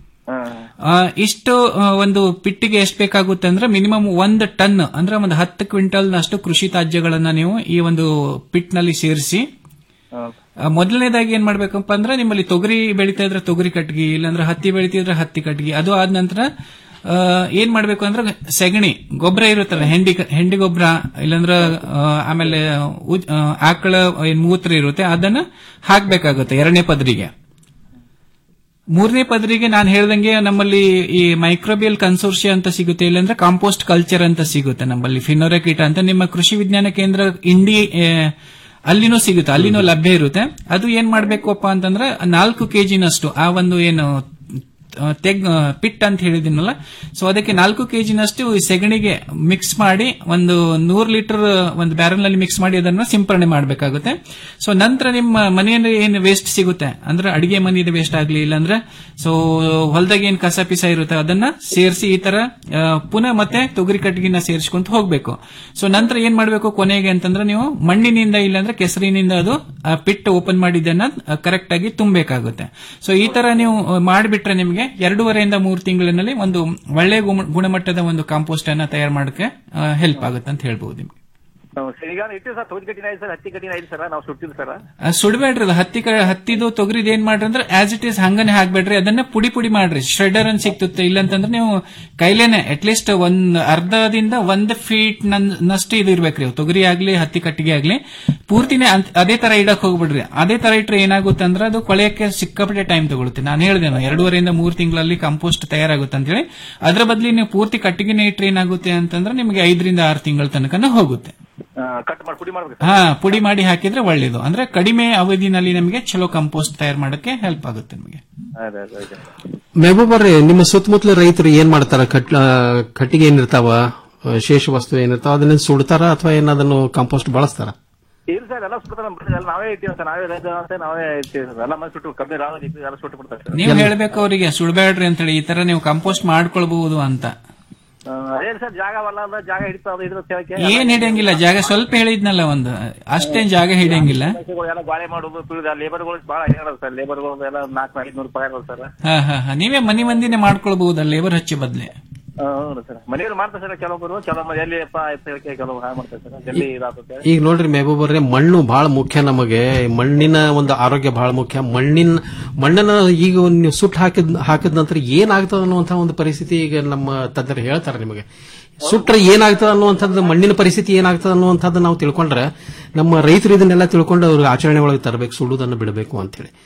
ಇಷ್ಟು ಆ, ಒಂದು ಪಿಟ್ಟಿಗೆ ಎಷ್ಟು ಬೇಕಾಗುತ್ತೆ ಅಂದ್ರೆ ಮಿನಿಮಮ್ ಒಂದು ಟನ್ ಅಂದ್ರೆ ಒಂದು ಹತ್ತು ಕ್ವಿಂಟಲ್ ನಷ್ಟು ಕೃಷಿ ತ್ಯಾಜ್ಯಗಳನ್ನ ನೀವು ಈ ಒಂದು ಪಿಟ್ ನಲ್ಲಿ ಸೇರಿಸಿ ಆ, ಮೊದಲನೇದಾಗಿ ಏನ್ ಮಾಡ್ಬೇಕಪ್ಪ ಅಂದ್ರೆ ನಿಮ್ಮಲ್ಲಿ ತೊಗರಿ ಬೆಳೀತಾ ಇದ್ರೆ ತೊಗರಿ ಕಟ್ಗಿ ಇಲ್ಲಾಂದ್ರೆ ಹತ್ತಿ ಬೆಳೀತಿದ್ರೆ ಹತ್ತಿ ಕಟ್ಗಿ ಅದು ಆದ ನಂತರ ಆ, ಏನ್ ಮಾಡ್ಬೇಕು ಅಂದ್ರೆ ಸೆಗಣಿ ಗೊಬ್ಬರ ಇರುತ್ತಲ್ಲ ಹೆಂಡಿ ಹೆಂಡಿ ಗೊಬ್ಬರ ಇಲ್ಲಾಂದ್ರೆ ಆ, ಆಮೇಲೆ ಉಜ್- ಆ, ಆಕಳ ಏನ್ ಮೂತ್ರ ಇರುತ್ತೆ ಅದನ್ನ ಹಾಕ್ಬೇಕಾಗುತ್ತೆ ಎರಡನೇ ಪದರಿಗೆ ಮೂರನೇ ಪದರಿಗೆ ನಾನು ಹೇಳ್ದಂಗೆ ನಮ್ಮಲ್ಲಿ ಈ ಮೈಕ್ರೋಬಿಯಲ್ ಕನ್ಸೋರ್ಷಿಯ ಅಂತ ಸಿಗುತ್ತೆ ಇಲ್ಲಾಂದ್ರೆ ಕಾಂಪೋಸ್ಟ್ ಕಲ್ಚರ್ ಅಂತ ಸಿಗುತ್ತೆ ನಮ್ಮಲ್ಲಿ ಫಿನೋರ ಕೀಟ ಅಂತ ನಿಮ್ಮ ಕೃಷಿ ವಿಜ್ಞಾನ ಕೇಂದ್ರ ಇಂಡಿ ಆ, ಅಲ್ಲಿನೂ ಸಿಗುತ್ತೆ ಅಲ್ಲಿನೂ ಲಭ್ಯ ಇರುತ್ತೆ ಅದು ಏನ್ ಮಾಡ್ಬೇಕಪ್ಪ ಅಂತಂದ್ರೆ ನಾಲ್ಕು ಕೆಜಿನಷ್ಟು ಆ ಒಂದು ಏನು ಆ, ತೆಗ್ ಆ, ಪಿಟ್ ಅಂತ ಹೇಳಿದಿನಲ್ಲ ಸೊ ಅದಕ್ಕೆ ನಾಲ್ಕು ಕೆಜಿನಷ್ಟು ಈ ಸೆಗಣಿಗೆ ಮಿಕ್ಸ್ ಮಾಡಿ ಒಂದು ನೂರು ಲೀಟರ್ ಒಂದು ಬ್ಯಾರಲ್ ನಲ್ಲಿ ಮಿಕ್ಸ್ ಮಾಡಿ ಅದನ್ನು ಸಿಂಪರಣೆ ಮಾಡಬೇಕಾಗುತ್ತೆ ಸೊ ನಂತರ ನಿಮ್ಮ ಮನೆಯಲ್ಲಿ ಏನು ವೇಸ್ಟ್ ಸಿಗುತ್ತೆ ಅಂದ್ರೆ ಅಡಿಗೆ ಮನೆಯದ ವೇಸ್ಟ್ ಆಗ್ಲಿ ಇಲ್ಲಾಂದ್ರೆ ಸೊ ಹೊಲದಾಗ ಏನ್ ಕಸ ಪಿಸ ಇರುತ್ತೆ ಅದನ್ನ ಸೇರಿಸಿ ಈ ತರ ಆ, ಪುನಃ ಮತ್ತೆ ತೊಗರಿ ಕಟ್ಟಿಗೆನ ಸೇರಿಸ್ಕೊಂತ ಹೋಗ್ಬೇಕು ಸೊ ನಂತರ ಏನ್ ಮಾಡ್ಬೇಕು ಕೊನೆಗೆ ಅಂತಂದ್ರೆ ನೀವು ಮಣ್ಣಿನಿಂದ ಇಲ್ಲಾಂದ್ರೆ ಕೆಸರಿನಿಂದ ಅದು ಆ ಪಿಟ್ ಓಪನ್ ಮಾಡಿದ್ದನ್ನ ಕರೆಕ್ಟ್ ಆಗಿ ತುಂಬಬೇಕಾಗುತ್ತೆ ಸೊ ಈ ತರ ನೀವು ಆ, ಮಾಡಿಬಿಟ್ರೆ ನಿಮಗೆ ಎರಡೂವರೆಯಿಂದ ಮೂರು ತಿಂಗಳಿನಲ್ಲಿ ಒಂದು ಒಳ್ಳೆ ಗುಣ- ಗುಣಮಟ್ಟದ ಒಂದು ಕಾಂಪೋಸ್ಟ್ ಅನ್ನ ತಯಾರು ಮಾಡಕ್ಕೆ ಹೆಲ್ಪ್ ಆಗುತ್ತೆ ಅಂತ ಹೇಳ್ಬಹುದು ನಿಮ್ಗೆ ಸರ್ ಈಗ ಇಟ್ಟಿವಿ ಸರ್ ತೊಗರಿ ಕಟ್ಟಿನ ಐದು ಸರ್ ಹತ್ತಿ ಕಟ್ಟಿನ ಐದು ಸರ್ ನಾವು ಸುಟ್ಟಿದ್ದು ಸರ್ ಆ, ಸುಡ್ಬೇಡ್ರಿ ಅದು ಹತ್ತಿ ಕ- ಹತ್ತಿದು ತೊಗರಿದ್ ಏನ್ ಮಾಡ್ರಿ ಅಂದ್ರೆ ಆಸ್ ಇಟ್ ಈಸ್ ಹಂಗನೆ ಹಾಕ್ಬೇಡ್ರಿ ಅದನ್ನ ಪುಡಿ ಪುಡಿ ಮಾಡ್ರಿ ಶ್ರೆಡರ್ ಅನ್ ಸಿಕ್ತುತ್ತೆ ಇಲ್ಲಂತಂದ್ರೆ ನೀವು ಕೈಲೇನೆ ಅಟ್ಲೀಸ್ಟ್ ಒಂದ್ ಅರ್ಧದಿಂದ ಒಂದ್ ಫೀಟ್ ನಷ್ಟು ಇದು ಇರ್ಬೇಕ್ರಿ ಅವು ತೊಗರಿ ಆಗ್ಲಿ ಹತ್ತಿ ಕಟ್ಟಿಗೆ ಆಗ್ಲಿ ಪೂರ್ತಿನೇ ಅಂತ್- ಅದೇ ತರ ಇಡಕ್ ಹೋಗ್ಬಿಡ್ರಿ ಅದೇ ತರ ಇಟ್ರೆ ಏನಾಗುತ್ತೆ ಅಂದ್ರೆ ಅದು ಕೊಳೆಯಕ್ಕೆ ಸಿಕ್ಕಾಪಟ್ಟೆ ಟೈಮ್ ತಗೊಳುತ್ತೆ ನಾನು ಹೇಳಿದೆ ಎರಡೂವರೆಯಿಂದ ಮೂರು ತಿಂಗಳಲ್ಲಿ ಕಂಪೋಸ್ಟ್ ತಯಾರಾಗುತ್ತೆ ಅಂತ ಹೇಳಿ ಅದ್ರ ಬದಲಿ ನೀವು ಪೂರ್ತಿ ಕಟ್ಟಿಗೆನೆ ಇಟ್ರೆ ಏನಾಗುತ್ತೆ ಅಂತಂದ್ರೆ ನಿಮಗೆ ಐದರಿಂದ ಆರು ತಿಂಗಳ ತನಕ ಹೋಗುತ್ತೆ ಕಟ್ ಮಾಡಿ ಪುಡಿ ಮಾಡ್ಬೇಕು ಹಾ ಪುಡಿ ಮಾಡಿ ಹಾಕಿದ್ರೆ ಒಳ್ಳೇದು ಅಂದ್ರೆ ಕಡಿಮೆ ಅವಧಿನಲ್ಲಿ ನಮಗೆ ಚಲೋ ಕಂಪೋಸ್ಟ್ ತಯಾರು ಮಾಡಕ್ಕೆ ಹೆಲ್ಪ್ ಆಗುತ್ತೆ ನಿಮಗೆ ಅದೇ ಅದೇ ಅದೇ ಮೆಹಬೂಬ್ ಅವ್ರೆ ನಿಮ್ಮ ಸುತ್ತಮುತ್ತಲ ರೈತರು ಏನ್ ಮಾಡ್ತಾರ ಕಟ್ ಆ, ಕಟ್ಟಿಗೆ ಏನಿರ್ತಾವ ಆ, ಶೇಷ ವಸ್ತು ಏನಿರ್ತಾವ ಅದನ್ನ ಸುಡ್ತಾರ ಅಥವಾ ಏನದನ್ನು ಕಾಂಪೋಸ್ಟ್ ಬಳಸ್ತಾರ ಇಲ್ಲ ಸರ್ ಎಲ್ಲ ಸುಡ್ತಾರೆ ನಮ್ಮ ಎಲ್ಲ ನಾವೇ ಇಟ್ಟಿವಿ ಸರ್ ನಾವೇ ರೈತ ಅಂತ ನಾವೇ ಇಟ್ಟಿವಿ ಸರ್ ಎಲ್ಲ ಮಂದಿ ಸುಟ್ಟು ಕಮ್ಮಿ ರಾವ ಎಲ್ಲ ಸುಟ್ಟು ಬಿಡ್ತಾರೆ ಸರ್ ನೀವು ಹೇಳ್ಬೇಕು ಅವರಿಗೆ ಸುಡ್ಬೇಡ್ರಿ ಅಂತೇಳಿ ಈ ತರ ನೀವು ಕಂಪೋಸ್ಟ್ ಮಾಡ್ಕೊಳ್ಬಹುದು ಅಂತ ಆ, ಅದೇನ್ ಸರ್ ಜಾಗ ವಲ್ಲ ಅಲ್ಲ ಜಾಗ ಹಿಡಿತಾ ಅದು ಹಿಡಿದು ಹೇಳಕ್ಕೆ ಏನ್ ಹಿಡಿಯಂಗಿಲ್ಲ ಜಾಗ ಸ್ವಲ್ಪ ಹೇಳಿದ್ನಲ್ಲ ಒಂದು ಅಷ್ಟೇನ್ ಜಾಗ ಹಿಡಿಯಂಗಿಲ್ಲ ಎಲ್ಲ ಗಾಳಿ ಮಾಡೋದು ಪಿಳಿದ ಲೇಬರ್ಗಳು ಬಹಳ ಹೇಳೋದು ಸರ್ ಲೇಬರ್ಗಳು ಎಲ್ಲ ನಾಲ್ಕು ಐದ್ನೂರು ರೂಪಾಯಿ ಇರೋದು ಸರ್ ಹಾ ಹಾ ಹಾ ನೀವೇ ಮನಿ ಮಂದಿನೇ ಮಾಡ್ಕೊಳ್ಬಹುದಲ್ಲ ಲೇಬರ್ ಹಚ್ಚಿ ಬದ್ಲೆ ಆ, ಹೌದು ಸರ್ ಮನೆಯವ್ರು ಮಾಡ್ತಾರೆ ಸರ್ ಕೆಲವೊಬ್ಬರು ಕೆಲವೊಬ್ಬರು ಎಲ್ಲಿಪ್ಪ ಅಂತ ಹೇಳಕ್ಕೆ ಕೆಲವು ಹಾಳು ಮಾಡ್ತಾರೆ ಸರ್ ಜಲ್ದಿ ಇದಾಗುತ್ತೆ ಈಗ ನೋಡ್ರಿ ಮೆಹಬೂಬ್ ಅವ್ರೆ ಮಣ್ಣು ಬಹಳ ಮುಖ್ಯ ನಮಗೆ ಮಣ್ಣಿನ ಒಂದು ಆರೋಗ್ಯ ಬಹಳ ಮುಖ್ಯ ಮಣ್ಣಿನ ಮಣ್ಣನ್ನ ಈಗ ಒಂದ್ ನೀವು ಸುಟ್ಟು ಹಾಕಿದ ಹಾಕಿದ ನಂತರ ಏನಾಗ್ತದ ಅನ್ನುವಂತ ಒಂದು ಪರಿಸ್ಥಿತಿ ಈಗ ನಮ್ಮ ತಜ್ಞರು ಹೇಳ್ತಾರೆ ನಿಮಗೆ ಸುಟ್ರೆ ಏನಾಗ್ತದ ಅನ್ನುವಂಥದ್ದು ಮಣ್ಣಿನ ಪರಿಸ್ಥಿತಿ ಏನಾಗ್ತದ ಅನ್ನುವಂಥದ್ದು ನಾವು ತಿಳ್ಕೊಂಡ್ರೆ ನಮ್ಮ ರೈತರು ಇದನ್ನೆಲ್ಲ ತಿಳ್ಕೊಂಡು ಅವ್ರಿಗೆ ಆಚರಣೆ ಒಳಗೆ ತರಬೇಕು ಸುಡುವುದನ್ನು ಬಿಡಬೇಕು ಅಂತ ಹೇಳಿ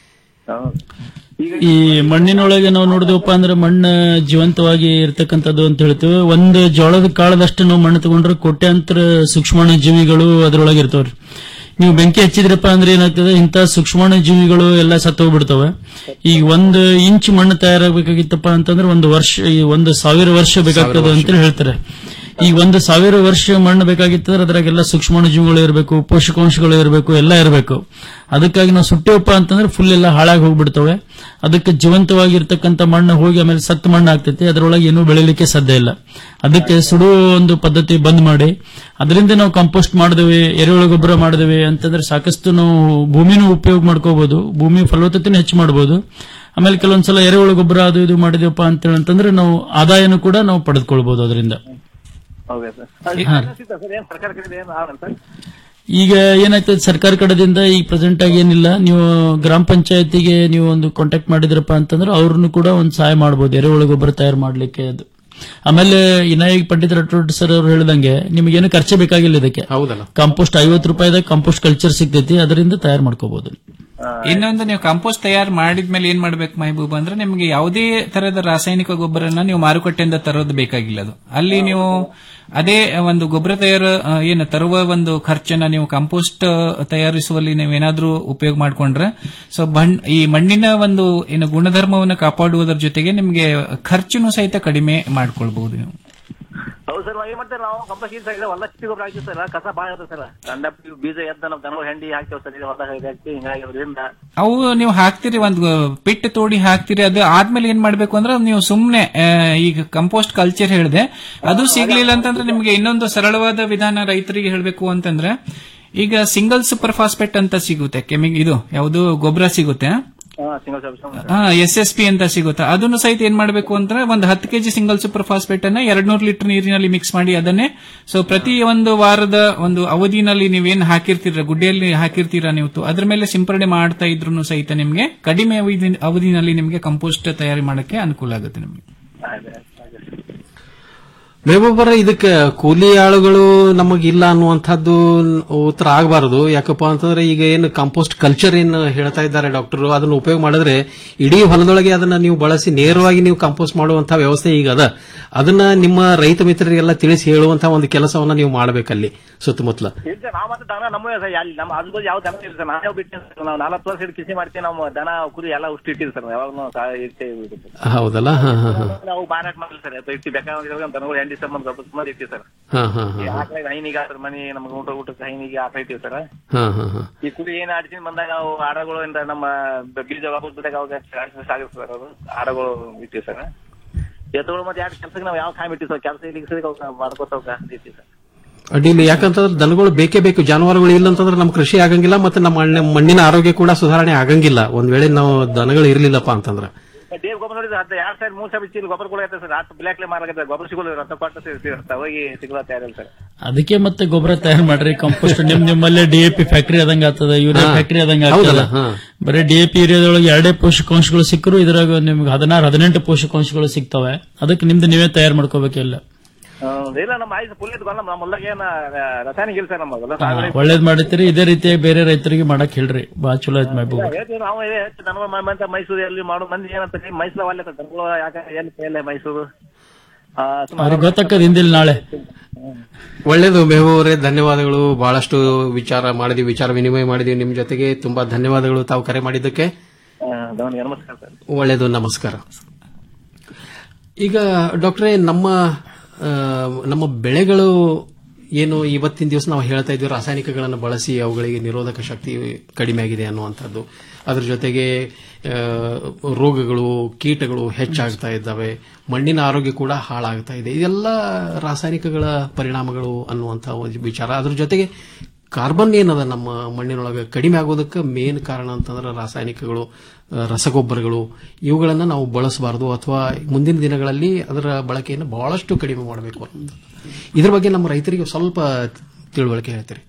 ಈ ಮಣ್ಣಿನೊಳಗೆ ನಾವು ನೋಡಿದವಪ್ಪ ಅಂದ್ರೆ ಮಣ್ಣು ಜೀವಂತವಾಗಿ ಇರ್ತಕ್ಕಂಥದ್ದು ಅಂತ ಹೇಳ್ತೇವೆ ಒಂದು ಜೋಳದ ಕಾಳದಷ್ಟು ನಾವು ಮಣ್ಣು ತಗೊಂಡ್ರೆ ಕೋಟ್ಯಾಂತರ ಸೂಕ್ಷ್ಮಾಣು ಜೀವಿಗಳು ಅದರೊಳಗೆ ಇರ್ತಾವ್ರಿ ನೀವು ಬೆಂಕಿ ಹಚ್ಚಿದ್ರಪ್ಪ ಅಂದ್ರೆ ಏನಾಗ್ತದೆ ಇಂಥ ಸೂಕ್ಷ್ಮಾಣು ಜೀವಿಗಳು ಎಲ್ಲ ಸತ್ತೋಗ್ಬಿಡ್ತವೆ ಈಗ ಒಂದು ಇಂಚ್ ಮಣ್ಣು ತಯಾರಾಗಬೇಕಾಗಿತ್ತಪ್ಪ ಅಂತಂದ್ರೆ ಒಂದು ವರ್ಷ ಈ ಒಂದು ಸಾವಿರ ವರ್ಷ ಬೇಕಾಗ್ತದೆ ಅಂತ ಹೇಳ್ತಾರೆ ಈಗ ಒಂದು ಸಾವಿರ ವರ್ಷ ಮಣ್ಣು ಬೇಕಾಗಿತ್ತಂದ್ರೆ ಅದ್ರಾಗೆಲ್ಲ ಸೂಕ್ಷ್ಮಾಣು ಜೀವಿಗಳು ಇರಬೇಕು ಪೋಷಕಾಂಶಗಳು ಇರಬೇಕು ಎಲ್ಲ ಇರಬೇಕು ಅದಕ್ಕಾಗಿ ನಾವು ಸುಟ್ಟೇವಪ್ಪ ಅಂತಂದ್ರೆ ಫುಲ್ ಎಲ್ಲ ಹಾಳಾಗಿ ಹೋಗ್ಬಿಡ್ತವೆ ಅದಕ್ಕೆ ಜೀವಂತವಾಗಿರ್ತಕ್ಕಂಥ ಮಣ್ಣು ಹೋಗಿ ಆಮೇಲೆ ಸತ್ತು ಮಣ್ಣು ಆಗ್ತೈತಿ ಅದರೊಳಗೆ ಏನೂ ಬೆಳಿಲಿಕ್ಕೆ ಸಾಧ್ಯ ಇಲ್ಲ ಅದಕ್ಕೆ ಸುಡುವ ಒಂದು ಪದ್ಧತಿ ಬಂದ್ ಮಾಡಿ ಅದರಿಂದ ನಾವು ಕಂಪೋಸ್ಟ್ ಮಾಡಿದೇವೆ ಎರೆಹುಳ ಗೊಬ್ಬರ ಮಾಡಿದೇವೆ ಅಂತಂದ್ರೆ ಸಾಕಷ್ಟು ನಾವು ಭೂಮಿನೂ ಉಪಯೋಗ ಮಾಡ್ಕೋಬಹುದು ಭೂಮಿ ಫಲವತ್ತತೆನೂ ಹೆಚ್ಚು ಮಾಡಬಹುದು ಆಮೇಲೆ ಕೆಲವೊಂದ್ಸಲ ಎರೆಹುಳ ಗೊಬ್ಬರ ಅದು ಇದು ಮಾಡಿದೆವಪ್ಪ ಅಂತೇಳಿ ಅಂತಂದ್ರೆ ನಾವು ಆದಾಯನೂ ಕೂಡ ನಾವು ಪಡೆದುಕೊಳ್ಬಹುದು ಅದರಿಂದ ಹೌದಾ ಸರ್ ಹಾ. ಸರ್ ಏನ್ ಸರ್ಕಾರ ಕಡೆ ಏನು ಆಗಲ್ಲ ಸರ್ ಈಗ ಏನಾಯ್ತದೆ ಸರ್ಕಾರ ಕಡೆದಿಂದ ಈಗ ಪ್ರೆಸೆಂಟ್ ಆಗಿ ಏನಿಲ್ಲ ನೀವು ಗ್ರಾಮ ಪಂಚಾಯತಿಗೆ ನೀವು ಒಂದು ಕಾಂಟ್ಯಾಕ್ಟ್ ಮಾಡಿದ್ರಪ್ಪ ಅಂತಂದ್ರೆ ಅವ್ರನ್ನು ಕೂಡ ಒಂದು ಸಹಾಯ ಮಾಡಬಹುದು ಎರೆಹುಳ ಗೊಬ್ಬರ ತಯಾರು ಮಾಡ್ಲಿಕ್ಕೆ ಅದು ಆಮೇಲೆ ಇನಾಯಕ್ ಪಂಡಿತ್ ರಟೋಡ್ ಸರ್ ಅವ್ರು ಹೇಳಿದಂಗೆ ನಿಮಗೇನು ಖರ್ಚೆ ಬೇಕಾಗಿಲ್ಲ ಇದಕ್ಕೆ ಹೌದಲ್ಲ ಕಾಂಪೋಸ್ಟ್ ಐವತ್ತು ರೂಪಾಯಿದಾಗ ಕಾಂಪೋಸ್ಟ್ ಕಲ್ಚರ್ ಸಿಗ್ತೈತಿ ಅದರಿಂದ ತಯಾರು ಮಾಡ್ಕೋಬಹುದು ಇನ್ನೊಂದು ನೀವು ಕಂಪೋಸ್ಟ್ ತಯಾರು ಮಾಡಿದ್ಮೇಲೆ ಏನ್ ಮಾಡ್ಬೇಕು ಮಹಬೂಬ್ ಅಂದ್ರೆ ನಿಮಗೆ ಯಾವುದೇ ತರದ ರಾಸಾಯನಿಕ ಗೊಬ್ಬರನ ನೀವು ಮಾರುಕಟ್ಟೆಯಿಂದ ತರೋದು ಬೇಕಾಗಿಲ್ಲ ಅದು ಅಲ್ಲಿ ನೀವು ಅದೇ ಒಂದು ಗೊಬ್ಬರ ತಯಾರು ಆ, ಏನು ತರುವ ಒಂದು ಖರ್ಚನ್ನ ನೀವು ಕಂಪೋಸ್ಟ್ ತಯಾರಿಸುವಲ್ಲಿ ನೀವು ಏನಾದ್ರೂ ಉಪಯೋಗ ಮಾಡ್ಕೊಂಡ್ರೆ ಸೊ ಈ ಮಣ್ಣಿನ ಒಂದು ಏನು ಗುಣಧರ್ಮವನ್ನು ಕಾಪಾಡುವುದರ ಜೊತೆಗೆ ನಿಮಗೆ ಖರ್ಚುನು ಸಹಿತ ಕಡಿಮೆ ಮಾಡ್ಕೊಳ್ಬಹುದು ನೀವು ಹೌದು ಸರ್ ಸರ್ ಏನ್ ಮಾಡ್ತಾರೆ ನಾವು ಕಂಪಲ್ಸರಿ ಇಲ್ಲ ಸರ್ ಹೊಲ ಚಿಟ್ಟಿ ಗೊಬ್ಬರ ಹಾಕ್ತೀವಿ ಸರ್ ಕಸ ಭಾಳ ಇರ್ತದೆ ಸರ್ ಕಂಡ ಬೀಜ ಎದ್ದ ನಾವು ದನಗಳು ಹೆಂಡಿ ಹಾಕ್ತೇವೆ ಸರ್ ಇದು ಹೊಲದಾಗ ಹಾಕಿ ಹಿಂಗಾಗಿ ಅದರಿಂದ ಅವು ನೀವು ಹಾಕ್ತಿರಿ ಒಂದು ಪಿಟ್ ತೋಡಿ ಹಾಕ್ತಿರಿ ಅದು ಆದ್ಮೇಲೆ ಏನ್ ಮಾಡ್ಬೇಕು ಅಂದ್ರೆ ನೀವು ಸುಮ್ನೆ ಆ, ಈಗ ಕಂಪೋಸ್ಟ್ ಕಲ್ಚರ್ ಹೇಳಿದೆ ಅದು ಸಿಗ್ಲಿಲ್ಲ ಅಂತಂದ್ರೆ ನಿಮ್ಗೆ ಇನ್ನೊಂದು ಸರಳವಾದ ವಿಧಾನ ರೈತರಿಗೆ ಹೇಳ್ಬೇಕು ಅಂತಂದ್ರೆ ಈಗ ಸಿಂಗಲ್ ಸೂಪರ್ ಫಾಸ್ಫೇಟ್ ಅಂತ ಸಿಗುತ್ತೆ ಕೆಮಿ ಇದು ಯಾವುದು ಗೊಬ್ಬರ ಸಿಗುತ್ತೆ single service S S P ಅಂತ ಸಿಗುತ್ತೆ ಅದನ್ನು ಸಹಿತ ಏನ್ ಮಾಡಬೇಕು ಅಂದ್ರೆ ಒಂದು ಹತ್ತು ಕೆಜಿ ಸಿಂಗಲ್ ಸೂಪರ್ ಫಾಸ್ಫೇಟ್ ಅನ್ನ ಎರಡ್ನೂರು ಲೀಟರ್ ನೀರಿನಲ್ಲಿ ಮಿಕ್ಸ್ ಮಾಡಿ ಅದನ್ನೇ ಸೊ ಪ್ರತಿ ಒಂದು ವಾರದ ಒಂದು ಅವಧಿನಲ್ಲಿ ನೀವೇನ್ ಹಾಕಿರ್ತೀರ ಗುಡ್ಡೆಯಲ್ಲಿ ಹಾಕಿರ್ತೀರಾ ನೀವು ತು- ಅದ್ರ ಮೇಲೆ ಸಿಂಪರಣೆ ಮಾಡ್ತಾ ಇದ್ರು ಸಹಿತ ನಿಮ್ಗೆ ಕಡಿಮೆ ಅವಧಿ ಅವಧಿನಲ್ಲಿ ನಿಮ್ಗೆ ಕಂಪೋಸ್ಟ್ ತಯಾರಿ ಮಾಡಕ್ಕೆ ಅನುಕೂಲ ಆಗುತ್ತೆ ನಿಮ್ಗೆ ಮೇಬೊಬ್ಬರ ಇದಕ್ಕೆ ಕೂಲಿ ಆಳುಗಳು ನಮಗಿಲ್ಲ ಅನ್ನುವಂಥದ್ದು ಉತ್ತರ ಆಗಬಾರದು ಯಾಕಪ್ಪ ಅಂತಂದ್ರೆ ಈಗ ಏನು ಕಾಂಪೋಸ್ಟ್ ಕಲ್ಚರ್ ಏನು ಹೇಳ್ತಾ ಇದ್ದಾರೆ ಡಾಕ್ಟರ್ ಅದನ್ನ ಉಪಯೋಗ ಮಾಡಿದ್ರೆ ಇಡೀ ಹೊಲದೊಳಗೆ ಅದನ್ನ ನೀವು ಬಳಸಿ ನೇರವಾಗಿ ನೀವು ಕಾಂಪೋಸ್ಟ್ ಮಾಡುವಂತಹ ವ್ಯವಸ್ಥೆ ಈಗ ಅದ ಅದನ್ನ ನಿಮ್ಮ ರೈತ ಮಿತ್ರರಿಗೆಲ್ಲ ತಿಳಿಸಿ ಹೇಳುವಂತಹ ಒಂದು ಕೆಲಸವನ್ನ ನೀವು ಮಾಡಬೇಕಲ್ಲಿ ಸುತ್ತಮುತ್ತಲ ಇಲ್ಲ ನಾವು ಮತ್ತೆ ದನ ನಮ್ಮ ಅಲ್ಲಿ ನಮ್ಮ ಆಜು ಯಾವ ದನ ಇಲ್ಲ ಸರ್ ನಾವೇ ಬಿಟ್ಟಿವಿ ಸರ್ ನಾವು ನಲವತ್ತು ವರ್ಷ ಹಿಡ್ದು ಕೃಷಿ ಮಾಡ್ತೀವಿ ನಾವು ದನ ಕುರಿ ಎಲ್ಲ ಉಷ್ಟು ಇಟ್ಟಿವಿ ಸರ್ ಯಾವಾಗ ಇರ್ತೇವೆ ಹೌದಲ್ಲ ಹಾ ಹಾ ಹಾ ನಾವು ಮಾರಾಟ ಮಾಡಿಲ್ಲ ಸರ್ ಅದು ಇಟ್ಟು ಬೇಕಾಗಿರೋ ದನಗಳು ಎಂಡಿ ಸಂಬಂಧ ಸ್ವಲ್ಪ ಸುಮಾರು ಇಟ್ಟಿವಿ ಸರ್ ಹಾ ಹಾ ಈ ಹಾ ಆಕಳ ಹೈನಿಗೆ ಆದ್ರ ಮನಿ ನಮ್ಗೆ ಊಟ ಊಟಕ್ಕೆ ಹೈನಿಗೆ ಆಕಳ ಇಟ್ಟಿವಿ ಸರ್ ಹಾ ಹಾ ಹಾ ಈ ಕುರಿ ಏನ್ ಆಡ್ತೀನಿ ಬಂದಾಗ ಅವು ಆಡಗಳು ಇಂದ ನಮ್ಮ ಬೀಜ ವಾಪಸ್ದಾಗ ಅವಾಗ ಸಾಗುತ್ತೆ ಸರ್ ಅದು ಆಡಗಳು ಇಟ್ಟಿವಿ ಸರ್ ಎತ್ತುಗಳು ಮತ್ತೆ ಯಾಕೆ ಕೆಲ್ಸಕ್ಕೆ ನಾವು ಯಾವ ಕಾಯಂ ಇಟ್ಟಿವಿ ಸರ್ ಕೆಲಸ ಇಲ್ಲಿ ಮಾಡ್ಕೋತಾವ ಇಟ್ಟಿವಿ ಸರ್ ಅಡ್ಡಿಲ್ಲ ಯಾಕಂತಂದ್ರೆ ದನಗಳು ಬೇಕೇ ಬೇಕು ಜಾನುವಾರುಗಳು ಇಲ್ಲ ಅಂತಂದ್ರೆ ನಮ್ಮ ಕೃಷಿ ಆಗಂಗಿಲ್ಲ ಮತ್ತೆ ನಮ್ಮ ಮಣ್ಣ- ಮಣ್ಣಿನ ಆರೋಗ್ಯ ಕೂಡ ಸುಧಾರಣೆ ಆಗಂಗಿಲ್ಲ ಒಂದ್ ವೇಳೆ ನಾವು ದನಗಳು ಇರ್ಲಿಲ್ಲಪ್ಪ ಅಂತಂದ್ರೆ ದೇವ್ ಗೊಬ್ಬರ ನೋಡಿದ್ರೆ ಹತ್ತು ಎರಡ್ ಸಾವಿರ ಮೂರ್ ಸಾವಿರ ಚೀಲ ಗೊಬ್ಬರಗಳು ಐತೆ ಸರ್ ಹತ್ತು ಬ್ಲಾಕ್ಲೆ ಮಾರಾಕತ್ತೆ ಗೊಬ್ಬರ ಸಿಗೋಲ್ಲ ರೊಕ್ಕ ಕೊಟ್ಟು ಸಿಗುತ್ತೆ ಹೋಗಿ ಸಿಗಲ್ಲ ತಯಾರಿಲ್ಲ ಸರ್ ಅದಕ್ಕೆ ಮತ್ತೆ ಗೊಬ್ಬರ ತಯಾರು ಮಾಡ್ರಿ ಕಂಪೋಸ್ಟ್ ನಿಮ್ ನಿಮ್ಮಲ್ಲೇ ಡಿಎಪಿ ಫ್ಯಾಕ್ಟರಿ ಆದಂಗ ಆಗ್ತದ ಯೂರಿಯಾ ಹಾ. ಫ್ಯಾಕ್ಟರಿ ಆದಂಗ ಆಗ್ತದ ಹೌದಲ್ಲ, ಹಾ. ಬರೀ ಡಿಎಪಿ ಏರಿಯಾದೊಳಗೆ ಎರಡೇ ಪೋಷಕಾಂಶಗಳು ಸಿಕ್ಕರು ಇದ್ರಾಗ ನಿಮ್ಗೆ ಹದಿನಾರು ಹದಿನೆಂಟು ಪೋಷಕಾಂಶಗಳು ಸಿಗ್ತವೆ ಅದಕ್ಕೆ ನಿಮ್ದು ನೀವೇ ತಯಾರು ಮಾಡ್ಕೋಬೇಕಿಲ್ಲ ಹ್ಮ್, ಇಲ್ಲ ನಮ್ಮ ಆಯ್ತು ಫುಲ್ ಇತ್ತು ನಮ್ಮ ಹೊಲ್ದಾಗ ಏನ ರಾಸಾಯನಿಕ ಇಲ್ಲ ಸರ್ ನಮ್ಮ ಹೊಲ ಹಾ, ಒಳ್ಳೇದ್ ಮಾಡಿರ್ತೀರಿ ಇದೇ ರೀತಿ ಬೇರೆ ರೈತರಿಗೆ ಮಾಡಕ್ ಹೇಳ್ರಿ ಬಾ ಚಲೋ ಆಯ್ತು ಮಾಡ್ಬೋದು ಹೇಳ್ತೀವಿ ನಾವು ಇದೇ ಹೆಚ್ಚು ದನಗಳ ಮ- ಮಂದಿ ಮೈಸೂರಲ್ಲಿ ಮಾಡೋ ಮಂದಿ ಏನಂತ ಮೈಸೂರು ಒಳ್ಳೆ ದನಗಳು ಯಾಕೆ ಎಲ್ಲಿ ಪೇಲೆ ಮೈಸೂರು ಆ, ಸುಮಾರು ಅವ್ರಿಗೆ ಗೊತ್ತಾಕದ್ ಹಿಂದಿಲ್ ನಾಳೆ ಒಳ್ಳೇದು ಮೇವು ಅವರೇ ಧನ್ಯವಾದಗಳು ಬಹಳಷ್ಟು ವಿಚಾರ ಮಾಡಿದೀವಿ ವಿಚಾರ ವಿನಿಮಯ ಮಾಡಿದೀವಿ ನಿಮ್ ಜೊತೆಗೆ ತುಂಬಾ ಧನ್ಯವಾದಗಳು ತಾವು ಕರೆ ಮಾಡಿದ್ದಕ್ಕೆ ಆ, ದವನಿಗೆ ನಮಸ್ಕಾರ ಸರ್ ಒಳ್ಳೇದು ನಮಸ್ಕಾರ ಈಗ ಡಾಕ್ಟ್ರೇ ನಮ್ಮ ಆ, ನಮ್ಮ ಬೆಳೆಗಳು ಏನು ಇವತ್ತಿನ ದಿವಸ ನಾವು ಹೇಳ್ತಾ ಇದ್ವಿ ರಾಸಾಯನಿಕಗಳನ್ನು ಬಳಸಿ ಅವುಗಳಿಗೆ ನಿರೋಧಕ ಶಕ್ತಿ ಕಡಿಮೆ ಆಗಿದೆ ಅನ್ನುವಂಥದ್ದು ಅದ್ರ ಜೊತೆಗೆ ಆ, ರೋಗಗಳು ಕೀಟಗಳು ಹೆಚ್ಚಾಗ್ತಾ ಇದ್ದಾವೆ ಮಣ್ಣಿನ ಆರೋಗ್ಯ ಕೂಡ ಹಾಳಾಗ್ತಾ ಇದೆ ಇದೆಲ್ಲ ರಾಸಾಯನಿಕಗಳ ಪರಿಣಾಮಗಳು ಅನ್ನುವಂಥ ಒಂದು ವಿಚಾರ ಅದ್ರ ಜೊತೆಗೆ ಕಾರ್ಬನ್ ಏನದ ನಮ್ಮ ಮಣ್ಣಿನೊಳಗೆ ಕಡಿಮೆ ಆಗೋದಕ್ಕೆ ಮೇನ್ ಕಾರಣ ಅಂತಂದ್ರೆ ರಾಸಾಯನಿಕಗಳು ಆ, ರಸಗೊಬ್ಬರಗಳು ಇವುಗಳನ್ನು ನಾವು ಬಳಸಬಾರದು ಅಥವಾ ಮುಂದಿನ ದಿನಗಳಲ್ಲಿ ಅದರ ಬಳಕೆಯನ್ನು ಬಹಳಷ್ಟು ಕಡಿಮೆ ಮಾಡಬೇಕು ಅನ್ನೋದು ಇದ್ರ ಬಗ್ಗೆ ನಮ್ಮ ರೈತರಿಗೆ ಸ್ವಲ್ಪ ತಿಳುವಳಿಕೆ ಹೇಳ್ತೀರಿ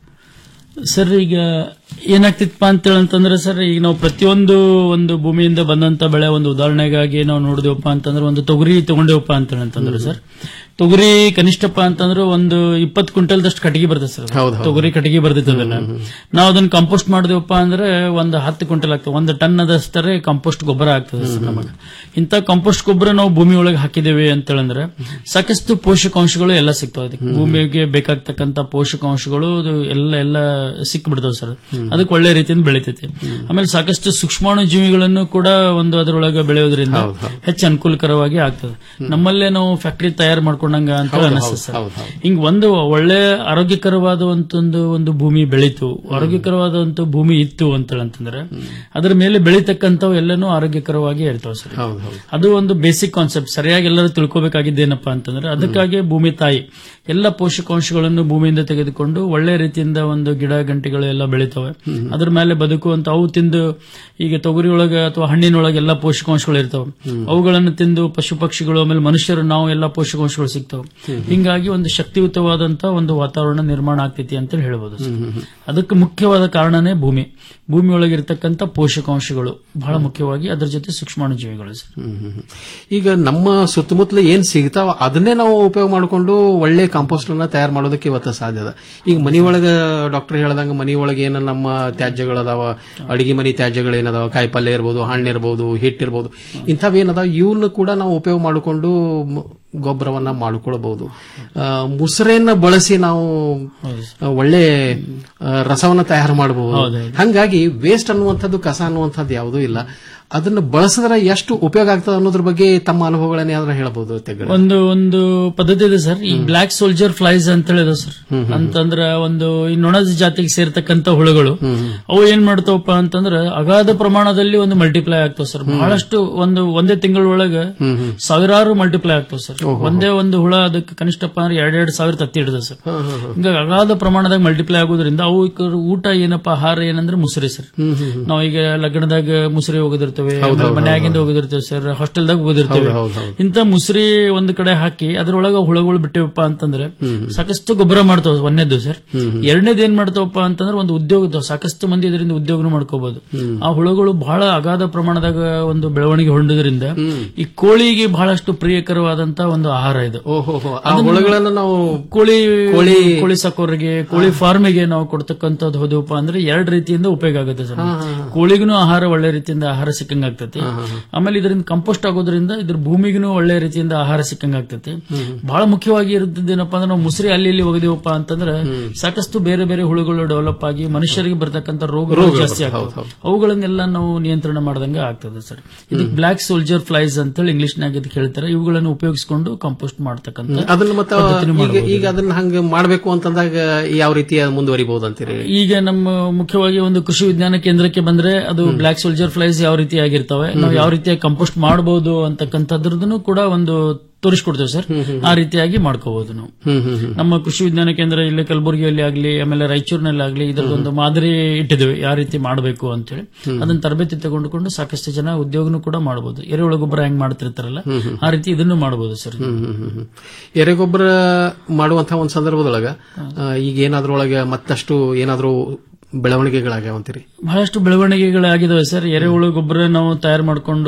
ಸರ್ ಈಗ ಏನಾಗ್ತಿತ್ತಪ್ಪ ಅಂತೇಳಿ ಅಂತಂದ್ರೆ ಸರ್ ಈಗ ನಾವು ಪ್ರತಿಯೊಂದು ಒಂದು ಭೂಮಿಯಿಂದ ಬಂದಂತ ಬೆಳೆ ಒಂದು ಉದಾಹರಣೆಗಾಗಿ ನಾವು ನೋಡಿದೆವಪ್ಪ ಅಂತಂದ್ರೆ ಒಂದು ತೊಗರಿ ತಗೊಂಡೇವಪ್ಪ ಅಂತೇಳಿ ಅಂತಂದ್ರೆ ಸರ್ ತೊಗರಿ ಕನಿಷ್ಠಪ್ಪ ಅಂತಂದ್ರೆ ಒಂದು ಇಪ್ಪತ್ತು ಕ್ವಿಂಟಲ್ದಷ್ಟು ಕಟ್ಟಿಗೆ ಬರ್ತದೆ ಸರ್ ಹೌದು, ಹೌದು. ತೊಗರಿ ಕಟ್ಟಿಗೆ ಬರ್ತೈತೆ ಅದನ್ನ ನಾವು ಅದನ್ನ ಕಂಪೋಸ್ಟ್ ಮಾಡಿದೆವಪ್ಪ ಅಂದ್ರೆ ಒಂದು ಹತ್ತು ಕ್ವಿಂಟಲ್ ಆಗ್ತದೆ ಒಂದು ಟನ್ ಅದಷ್ಟೇ ಕಂಪೋಸ್ಟ್ ಗೊಬ್ಬರ ಆಗ್ತದೆ ಸರ್ ನಮಗೆ ಇಂಥ ಕಂಪೋಸ್ಟ್ ಗೊಬ್ಬರ ನಾವು ಭೂಮಿ ಒಳಗೆ ಹಾಕಿದ್ದೇವೆ ಅಂತೇಳಂದ್ರೆ ಸಾಕಷ್ಟು ಪೋಷಕಾಂಶಗಳು ಎಲ್ಲ ಸಿಗ್ತಾವೆ ಅದಕ್ಕೆ ಭೂಮಿಗೆ ಬೇಕಾಗ್ತಕ್ಕಂತ ಪೋಷಕಾಂಶಗಳು ಅದು ಎಲ್ಲ ಎಲ್ಲ ಸಿಕ್ಬಿಡ್ತಾವೆ ಸರ್ ಅದಕ್ಕೆ ಒಳ್ಳೆ ರೀತಿಯಿಂದ ಬೆಳಿತೈತಿ ಆಮೇಲೆ ಸಾಕಷ್ಟು ಸೂಕ್ಷ್ಮಾಣು ಜೀವಿಗಳನ್ನು ಕೂಡ ಒಂದು ಅದರೊಳಗೆ ಬೆಳೆಯೋದ್ರಿಂದ ಹೆಚ್ಚು ಅನುಕೂಲಕರವಾಗಿ ಆಗ್ತದೆ ನಮ್ಮಲ್ಲೇ ನಾವು ಫ್ಯಾಕ್ಟರಿ ತಯಾರು ಮಾಡ್ಕೊಂಡಂಗ ಅಂತ ಹೌದು, ಅನಿಸ್ತದೆ ಹೌದು, ಸರ್ ಹೌದು, ಹೌದು. ಹಿಂಗ್ ಒಂದು ಒಳ್ಳೆ ಆರೋಗ್ಯಕರವಾದ ಒಂದು ಒಂದು ಭೂಮಿ ಬೆಳೀತು ಆರೋಗ್ಯಕರವಾದಂತ ಭೂಮಿ ಇತ್ತು ಅಂತೇಳಿ ಅಂತಂದ್ರೆ ಅದರ ಮೇಲೆ ಬೆಳೀತಕ್ಕಂಥವು ಎಲ್ಲನೂ ಆರೋಗ್ಯಕರವಾಗಿ ಇರ್ತಾವೆ ಸರ್ ಅದು ಒಂದು ಬೇಸಿಕ್ ಕಾನ್ಸೆಪ್ಟ್ ಸರಿಯಾಗಿ ಎಲ್ಲರೂ ತಿಳ್ಕೊಬೇಕಾಗಿದ್ದೇನಪ್ಪಾ ಅಂತಂದ್ರೆ ಅದಕ್ಕಾಗಿ ಭೂಮಿ ತಾಯಿ ಎಲ್ಲ ಪೋಷಕಾಂಶಗಳನ್ನು ಭೂಮಿಯಿಂದ ತೆಗೆದುಕೊಂಡು ಒಳ್ಳೆ ರೀತಿಯಿಂದ ಒಂದು ಗಿಡ ಗಂಟೆಗಳು ಎಲ್ಲ ಬೆಳಿತವೆ ಅದ್ರ ಮೇಲೆ ಬದುಕುವಂತ ಅವು ತಿಂದು ಈಗ ತೊಗರಿ ಒಳಗೆ ಅಥವಾ ಹಣ್ಣಿನೊಳಗೆ ಎಲ್ಲ ಪೋಷಕಾಂಶಗಳು ಇರ್ತವೆ ಅವುಗಳನ್ನು ತಿಂದು ಪಶು ಪಕ್ಷಿಗಳು ಆಮೇಲೆ ಮನುಷ್ಯರು ನಾವು ಎಲ್ಲ ಪೋಷಕಾಂಶಗಳು ಸಿಗ್ತವೆ ಹಿಂಗಾಗಿ ಒಂದು ಶಕ್ತಿಯುತವಾದಂತ ಒಂದು ವಾತಾವರಣ ನಿರ್ಮಾಣ ಆಗ್ತೈತಿ ಅಂತ ಹೇಳ್ಬೋದು ಸರ್. ಅದಕ್ಕೆ ಮುಖ್ಯವಾದ ಕಾರಣನೇ ಭೂಮಿ ಭೂಮಿ ಒಳಗಿರ್ತಕ್ಕಂಥ ಪೋಷಕಾಂಶಗಳು ಬಹಳ ಮುಖ್ಯವಾಗಿ ಅದರ ಜೊತೆ ಸೂಕ್ಷ್ಮಾಣುಜೀವಿಗಳು ಸರ್ ಈಗ ನಮ್ಮ ಸುತ್ತಮುತ್ತಲು ಏನ್ ಸಿಗ್ತಾವ ಅದನ್ನೇ ನಾವು ಉಪಯೋಗ ಮಾಡಿಕೊಂಡು ಒಳ್ಳೆ ಕಾಂಪೋಸ್ಟ್ ಅನ್ನ ತಯಾರು ಮಾಡೋದಕ್ಕೆ ಇವತ್ತು ಸಾಧ್ಯ ಅದ ಈಗ ಮನಿ ಒಳಗ ಡಾಕ್ಟರ್ ಹೇಳ್ದಂಗ ಮನಿ ಒಳಗೆ ಏನ ನಮ್ಮ ತ್ಯಾಜ್ಯಗಳದಾವ ಅಡಿಗೆ ಮನಿ ತ್ಯಾಜ್ಯಗಳು ಏನದಾವ ಕಾಯಿಪಲ್ಯ ಇರ್ಬೋದು ಹಣ್ಣು ಇರ್ಬೋದು ಹಿಟ್ಟಿರ್ಬೋದು ಇಂಥವೇನದಾವ ಇವನ್ನ ಕೂಡ ನಾವು ಉಪಯೋಗ ಮಾಡಿಕೊಂಡು ಮ- ಗೊಬ್ಬರವನ್ನ ಮಾಡಿಕೊಳ್ಬಹುದು ಮುಸರೆಯನ್ನ ಬಳಸಿ ನಾವು ಆ, ಒಳ್ಳೆ ಆ, ರಸವನ್ನ ತಯಾರು ಮಾಡಬಹುದು ಹೌದೌದು. ಹಂಗಾಗಿ ವೇಸ್ಟ್ ಅನ್ನುವಂಥದ್ದು ಕಸ ಅನ್ನುವಂಥದ್ದು ಯಾವುದೂ ಇಲ್ಲ ಅದನ್ನ ಬಳಸಿದ್ರೆ ಎಷ್ಟು ಉಪಯೋಗ ಆಗ್ತದೆ ಅನ್ನೋದ್ರ ಬಗ್ಗೆ ತಮ್ಮ ಅನುಭವಗಳನ್ನ ಯಾವ್ದಾರ ಹೇಳಬಹುದು ತೆಗ್ಗಡ ಒಂದು ಒಂದು ಪದ್ಧತಿ ಇದೆ ಸರ್ ಈ ಬ್ಲಾಕ್ ಸೋಲ್ಜರ್ ಫ್ಲೈಸ್ ಅಂತ ಹೇಳಿದ ಸರ್ ಅಂತಂದ್ರ ಒಂದು ಈ ನೊಣದ ಜಾತಿಗೆ ಸೇರ್ತಕ್ಕಂತ ಹುಳುಗಳು ಅವು ಏನ್ ಮಾಡ್ತಾವಪ್ಪ ಅಂತಂದ್ರ ಅಗಾಧ ಪ್ರಮಾಣದಲ್ಲಿ ಒಂದು ಮಲ್ಟಿಪ್ಲೈ ಆಗ್ತಾವ ಸರ್ ಬಹಳಷ್ಟು ಒಂದು ಒಂದೇ ತಿಂಗಳೊಳಗೆ ಸಾವಿರಾರು ಮಲ್ಟಿಪ್ಲೈ ಆಗ್ತಾವ ಸರ್ ಒಂದೇ ಒಂದು ಹುಳ ಅದಕ್ಕೆ ಕನಿಷ್ಠಪ್ಪ ಅಂದ್ರೆ ಎರಡೆರಡು ಸಾವಿರ ತತ್ತಿ ಹಿಡಿದ ಸರ್ ಹಿಂಗ ಅಗಾಧ ಪ್ರಮಾಣದಾಗ ಮಲ್ಟಿಪ್ಲೈ ಆಗೋದ್ರಿಂದ ಅವು ಊಟ ಏನಪ್ಪಾ ಆಹಾರ ಏನಂದ್ರೆ ಮುಸುರಿ ಸರ್ ನಾವು ಈಗ ಲಗ್ನದಾಗ ಮುಸುರಿ ಹೋಗೋದಿರ್ತೇವೆ ಆಮೇಲೆ ಮನ್ಯಾಗಿಂದ ಹೋಗೋದಿರ್ತೇವೆ ಸರ್ ಹಾಸ್ಟೆಲ್ದಾಗ ಹೋಗೋದಿರ್ತೇವೆ ಇಂತ ಮುಸುರಿ ಒಂದ್ ಕಡೆ ಹಾಕಿ ಅದ್ರೊಳಗ ಹುಳಗಳು ಬಿಟ್ಟಿವಪ್ಪ ಅಂತಂದ್ರೆ ಸಾಕಷ್ಟು ಗೊಬ್ಬರ ಮಾಡ್ತಾವ ಒಂದೇದು ಸರ್ ಎರಡನೇದು ಏನ್ ಮಾಡ್ತಾವಪ್ಪ ಅಂತಂದ್ರೆ ಒಂದು ಉದ್ಯೋಗ ಸಾಕಷ್ಟು ಮಂದಿ ಇದರಿಂದ ಉದ್ಯೋಗನೂ ಮಾಡ್ಕೋಬಹುದು ಆ ಹುಳುಗಳು ಬಹಳ ಅಗಾಧ ಪ್ರಮಾಣದಾಗ ಒಂದು ಬೆಳವಣಿಗೆ ಹೊಂದೋದ್ರಿಂದ ಈ ಕೋಳಿಗೆ ಬಹಳಷ್ಟು ಪ್ರಿಯಕರವಾದಂತ ಒಂದು ಆಹಾರ ಇದು ಓಹೋ ಆ ಹುಳುಗಳನ್ನ ನಾವು ಕೋಳಿ ಕೋಳಿ ಕೋಳಿ ಸಾಕೋರಿಗೆ ಕೋಳಿ ಫಾರ್ಮಿಗೆ ನಾವು ಕೊಡ್ತಕ್ಕಂಥದ್ದು ಹೋದವಪ್ಪ ಅಂದ್ರೆ ಎರಡು ರೀತಿಯಿಂದ ಉಪಯೋಗ ಆಗುತ್ತೆ ಸರ್ ಕೋಳಿಗೂ ಆಹಾರ ಒಳ್ಳೆ ರೀತಿಯಿಂದ ಆಹಾರ ಸಿಕ್ಕಂಗ ಆಗ್ತೈತಿ ಆಮೇಲೆ ಇದರಿಂದ ಕಂಪೋಸ್ಟ್ ಆಗೋದ್ರಿಂದ ಇದ್ರ ಭೂಮಿಗೂ ಒಳ್ಳೆ ರೀತಿಯಿಂದ ಆಹಾರ ಸಿಕ್ಕಂಗ ಆಗ್ತೈತಿ ಬಹಳ ಮುಖ್ಯವಾಗಿ ಇರುತ್ತದೇನಪ್ಪ ಅಂದ್ರೆ ನಾವು ಮುಸ್ರಿ ಅಲ್ಲಿ ಇಲ್ಲಿ ಹೋಗಿದೀವಪ್ಪ ಅಂತಂದ್ರೆ ಸಾಕಷ್ಟು ಬೇರೆ ಬೇರೆ ಹುಳುಗಳು ಡೆವಲಪ್ ಆಗಿ ಮನುಷ್ಯರಿಗೆ ಬರ್ತಕ್ಕಂಥ ರೋಗಗಳು ಜಾಸ್ತಿ ಆಗ್ತವೆ ಅವುಗಳನ್ನೆಲ್ಲ ನಾವು ನಿಯಂತ್ರಣ ಮಾಡ್ದಂಗೆ ಆಗ್ತದೆ ಸರ್ ಇದಕ್ಕೆ ಬ್ಲಾಕ್ ಸೋಲ್ಜರ್ ಫ್ಲೈಸ್ ಅಂತೇಳಿ ಇಂಗ್ಲಿಷ್ ನಾಗ ಇದಕ್ಕೆ ಹೇಳ್ತಾರೆ ಇವುಗಳನ್ನು ಉಪಯೋಗಿಸಿಕೊಂಡು ಕಂಪೋಸ್ಟ್ ಮಾಡ್ತಕ್ಕಂಥ ಅದನ್ನ ಮತ್ತೆ ಪದ್ಧತಿನೂ ಈಗ ಮಾಡ್ಬೋದು. ಈಗ ಅದನ್ನ ಹಂಗ ಮಾಡ್ಬೇಕು ಅಂತಂದಾಗ ಯಾವ ರೀತಿ ಮುಂದುವರಿಬಹುದು ಅಂತೀರಿ ಈಗ ನಮ್ಮ ಮುಖ್ಯವಾಗಿ ಒಂದು ಕೃಷಿ ವಿಜ್ಞಾನ ಕೇಂದ್ರಕ್ಕೆ ಬಂದ್ರೆ ಅದು ಬ್ಲಾಕ್ ಸೋಲ್ಜರ್ ಫ್ಲೈಸ್ ಯಾವ ರೀತಿ ಆಗಿರ್ತವೆ ನಾವು ಯಾವ ರೀತಿಯಾಗಿ ಕಂಪೋಸ್ಟ್ ಮಾಡಬಹುದು ಅಂತಕ್ಕಂಥದ್ರದ್ದು ಕೂಡ ಒಂದು ತೋರಿಸ್ಕೊಡ್ತೇವೆ ಸರ್ ಆ ರೀತಿಯಾಗಿ ಮಾಡ್ಕೋಬಹುದು ನಾವು ನಮ್ಮ ಕೃಷಿ ವಿಜ್ಞಾನ ಕೇಂದ್ರ ಇಲ್ಲಿ ಕಲಬುರಗಿಯಲ್ಲಿ ಆಗ್ಲಿ ಆಮೇಲೆ ರಾಯಚೂರಿನಲ್ಲಿ ಆಗ್ಲಿ ಇದರದೊಂದು ಮಾದರಿ ಇಟ್ಟಿದ್ದೇವೆ ಯಾವ ರೀತಿ ಮಾಡಬೇಕು ಅಂತೇಳಿ ಅದನ್ನ ತರಬೇತಿ ತಗೊಂಡುಕೊಂಡು ಸಾಕಷ್ಟು ಜನ ಉದ್ಯೋಗನೂ ಕೂಡ ಮಾಡಬಹುದು ಎರೆಹುಳ ಗೊಬ್ಬರ ಹೆಂಗ್ ಮಾಡ್ತಿರ್ತಾರಲ್ಲ ಆ ರೀತಿ ಇದನ್ನು ಮಾಡಬಹುದು ಸರ್ ಎರೆಗೊಬ್ಬರ ಮಾಡುವಂತಹ ಒಂದು ಸಂದರ್ಭದೊಳಗ ಆ, ಈಗ ಏನಾದ್ರೊಳಗ ಮತ್ತಷ್ಟು ಏನಾದ್ರೂ ಬೆಳವಣಿಗೆಗಳಾಗ್ಯಾವ ಅಂತೀರಿ ಬಹಳಷ್ಟು ಬೆಳವಣಿಗೆಗಳಾಗಿದಾವೆ ಸರ್ ಎರೆಹುಳು ಗೊಬ್ಬರ ನಾವು ತಯಾರು ಮಾಡಿಕೊಂಡು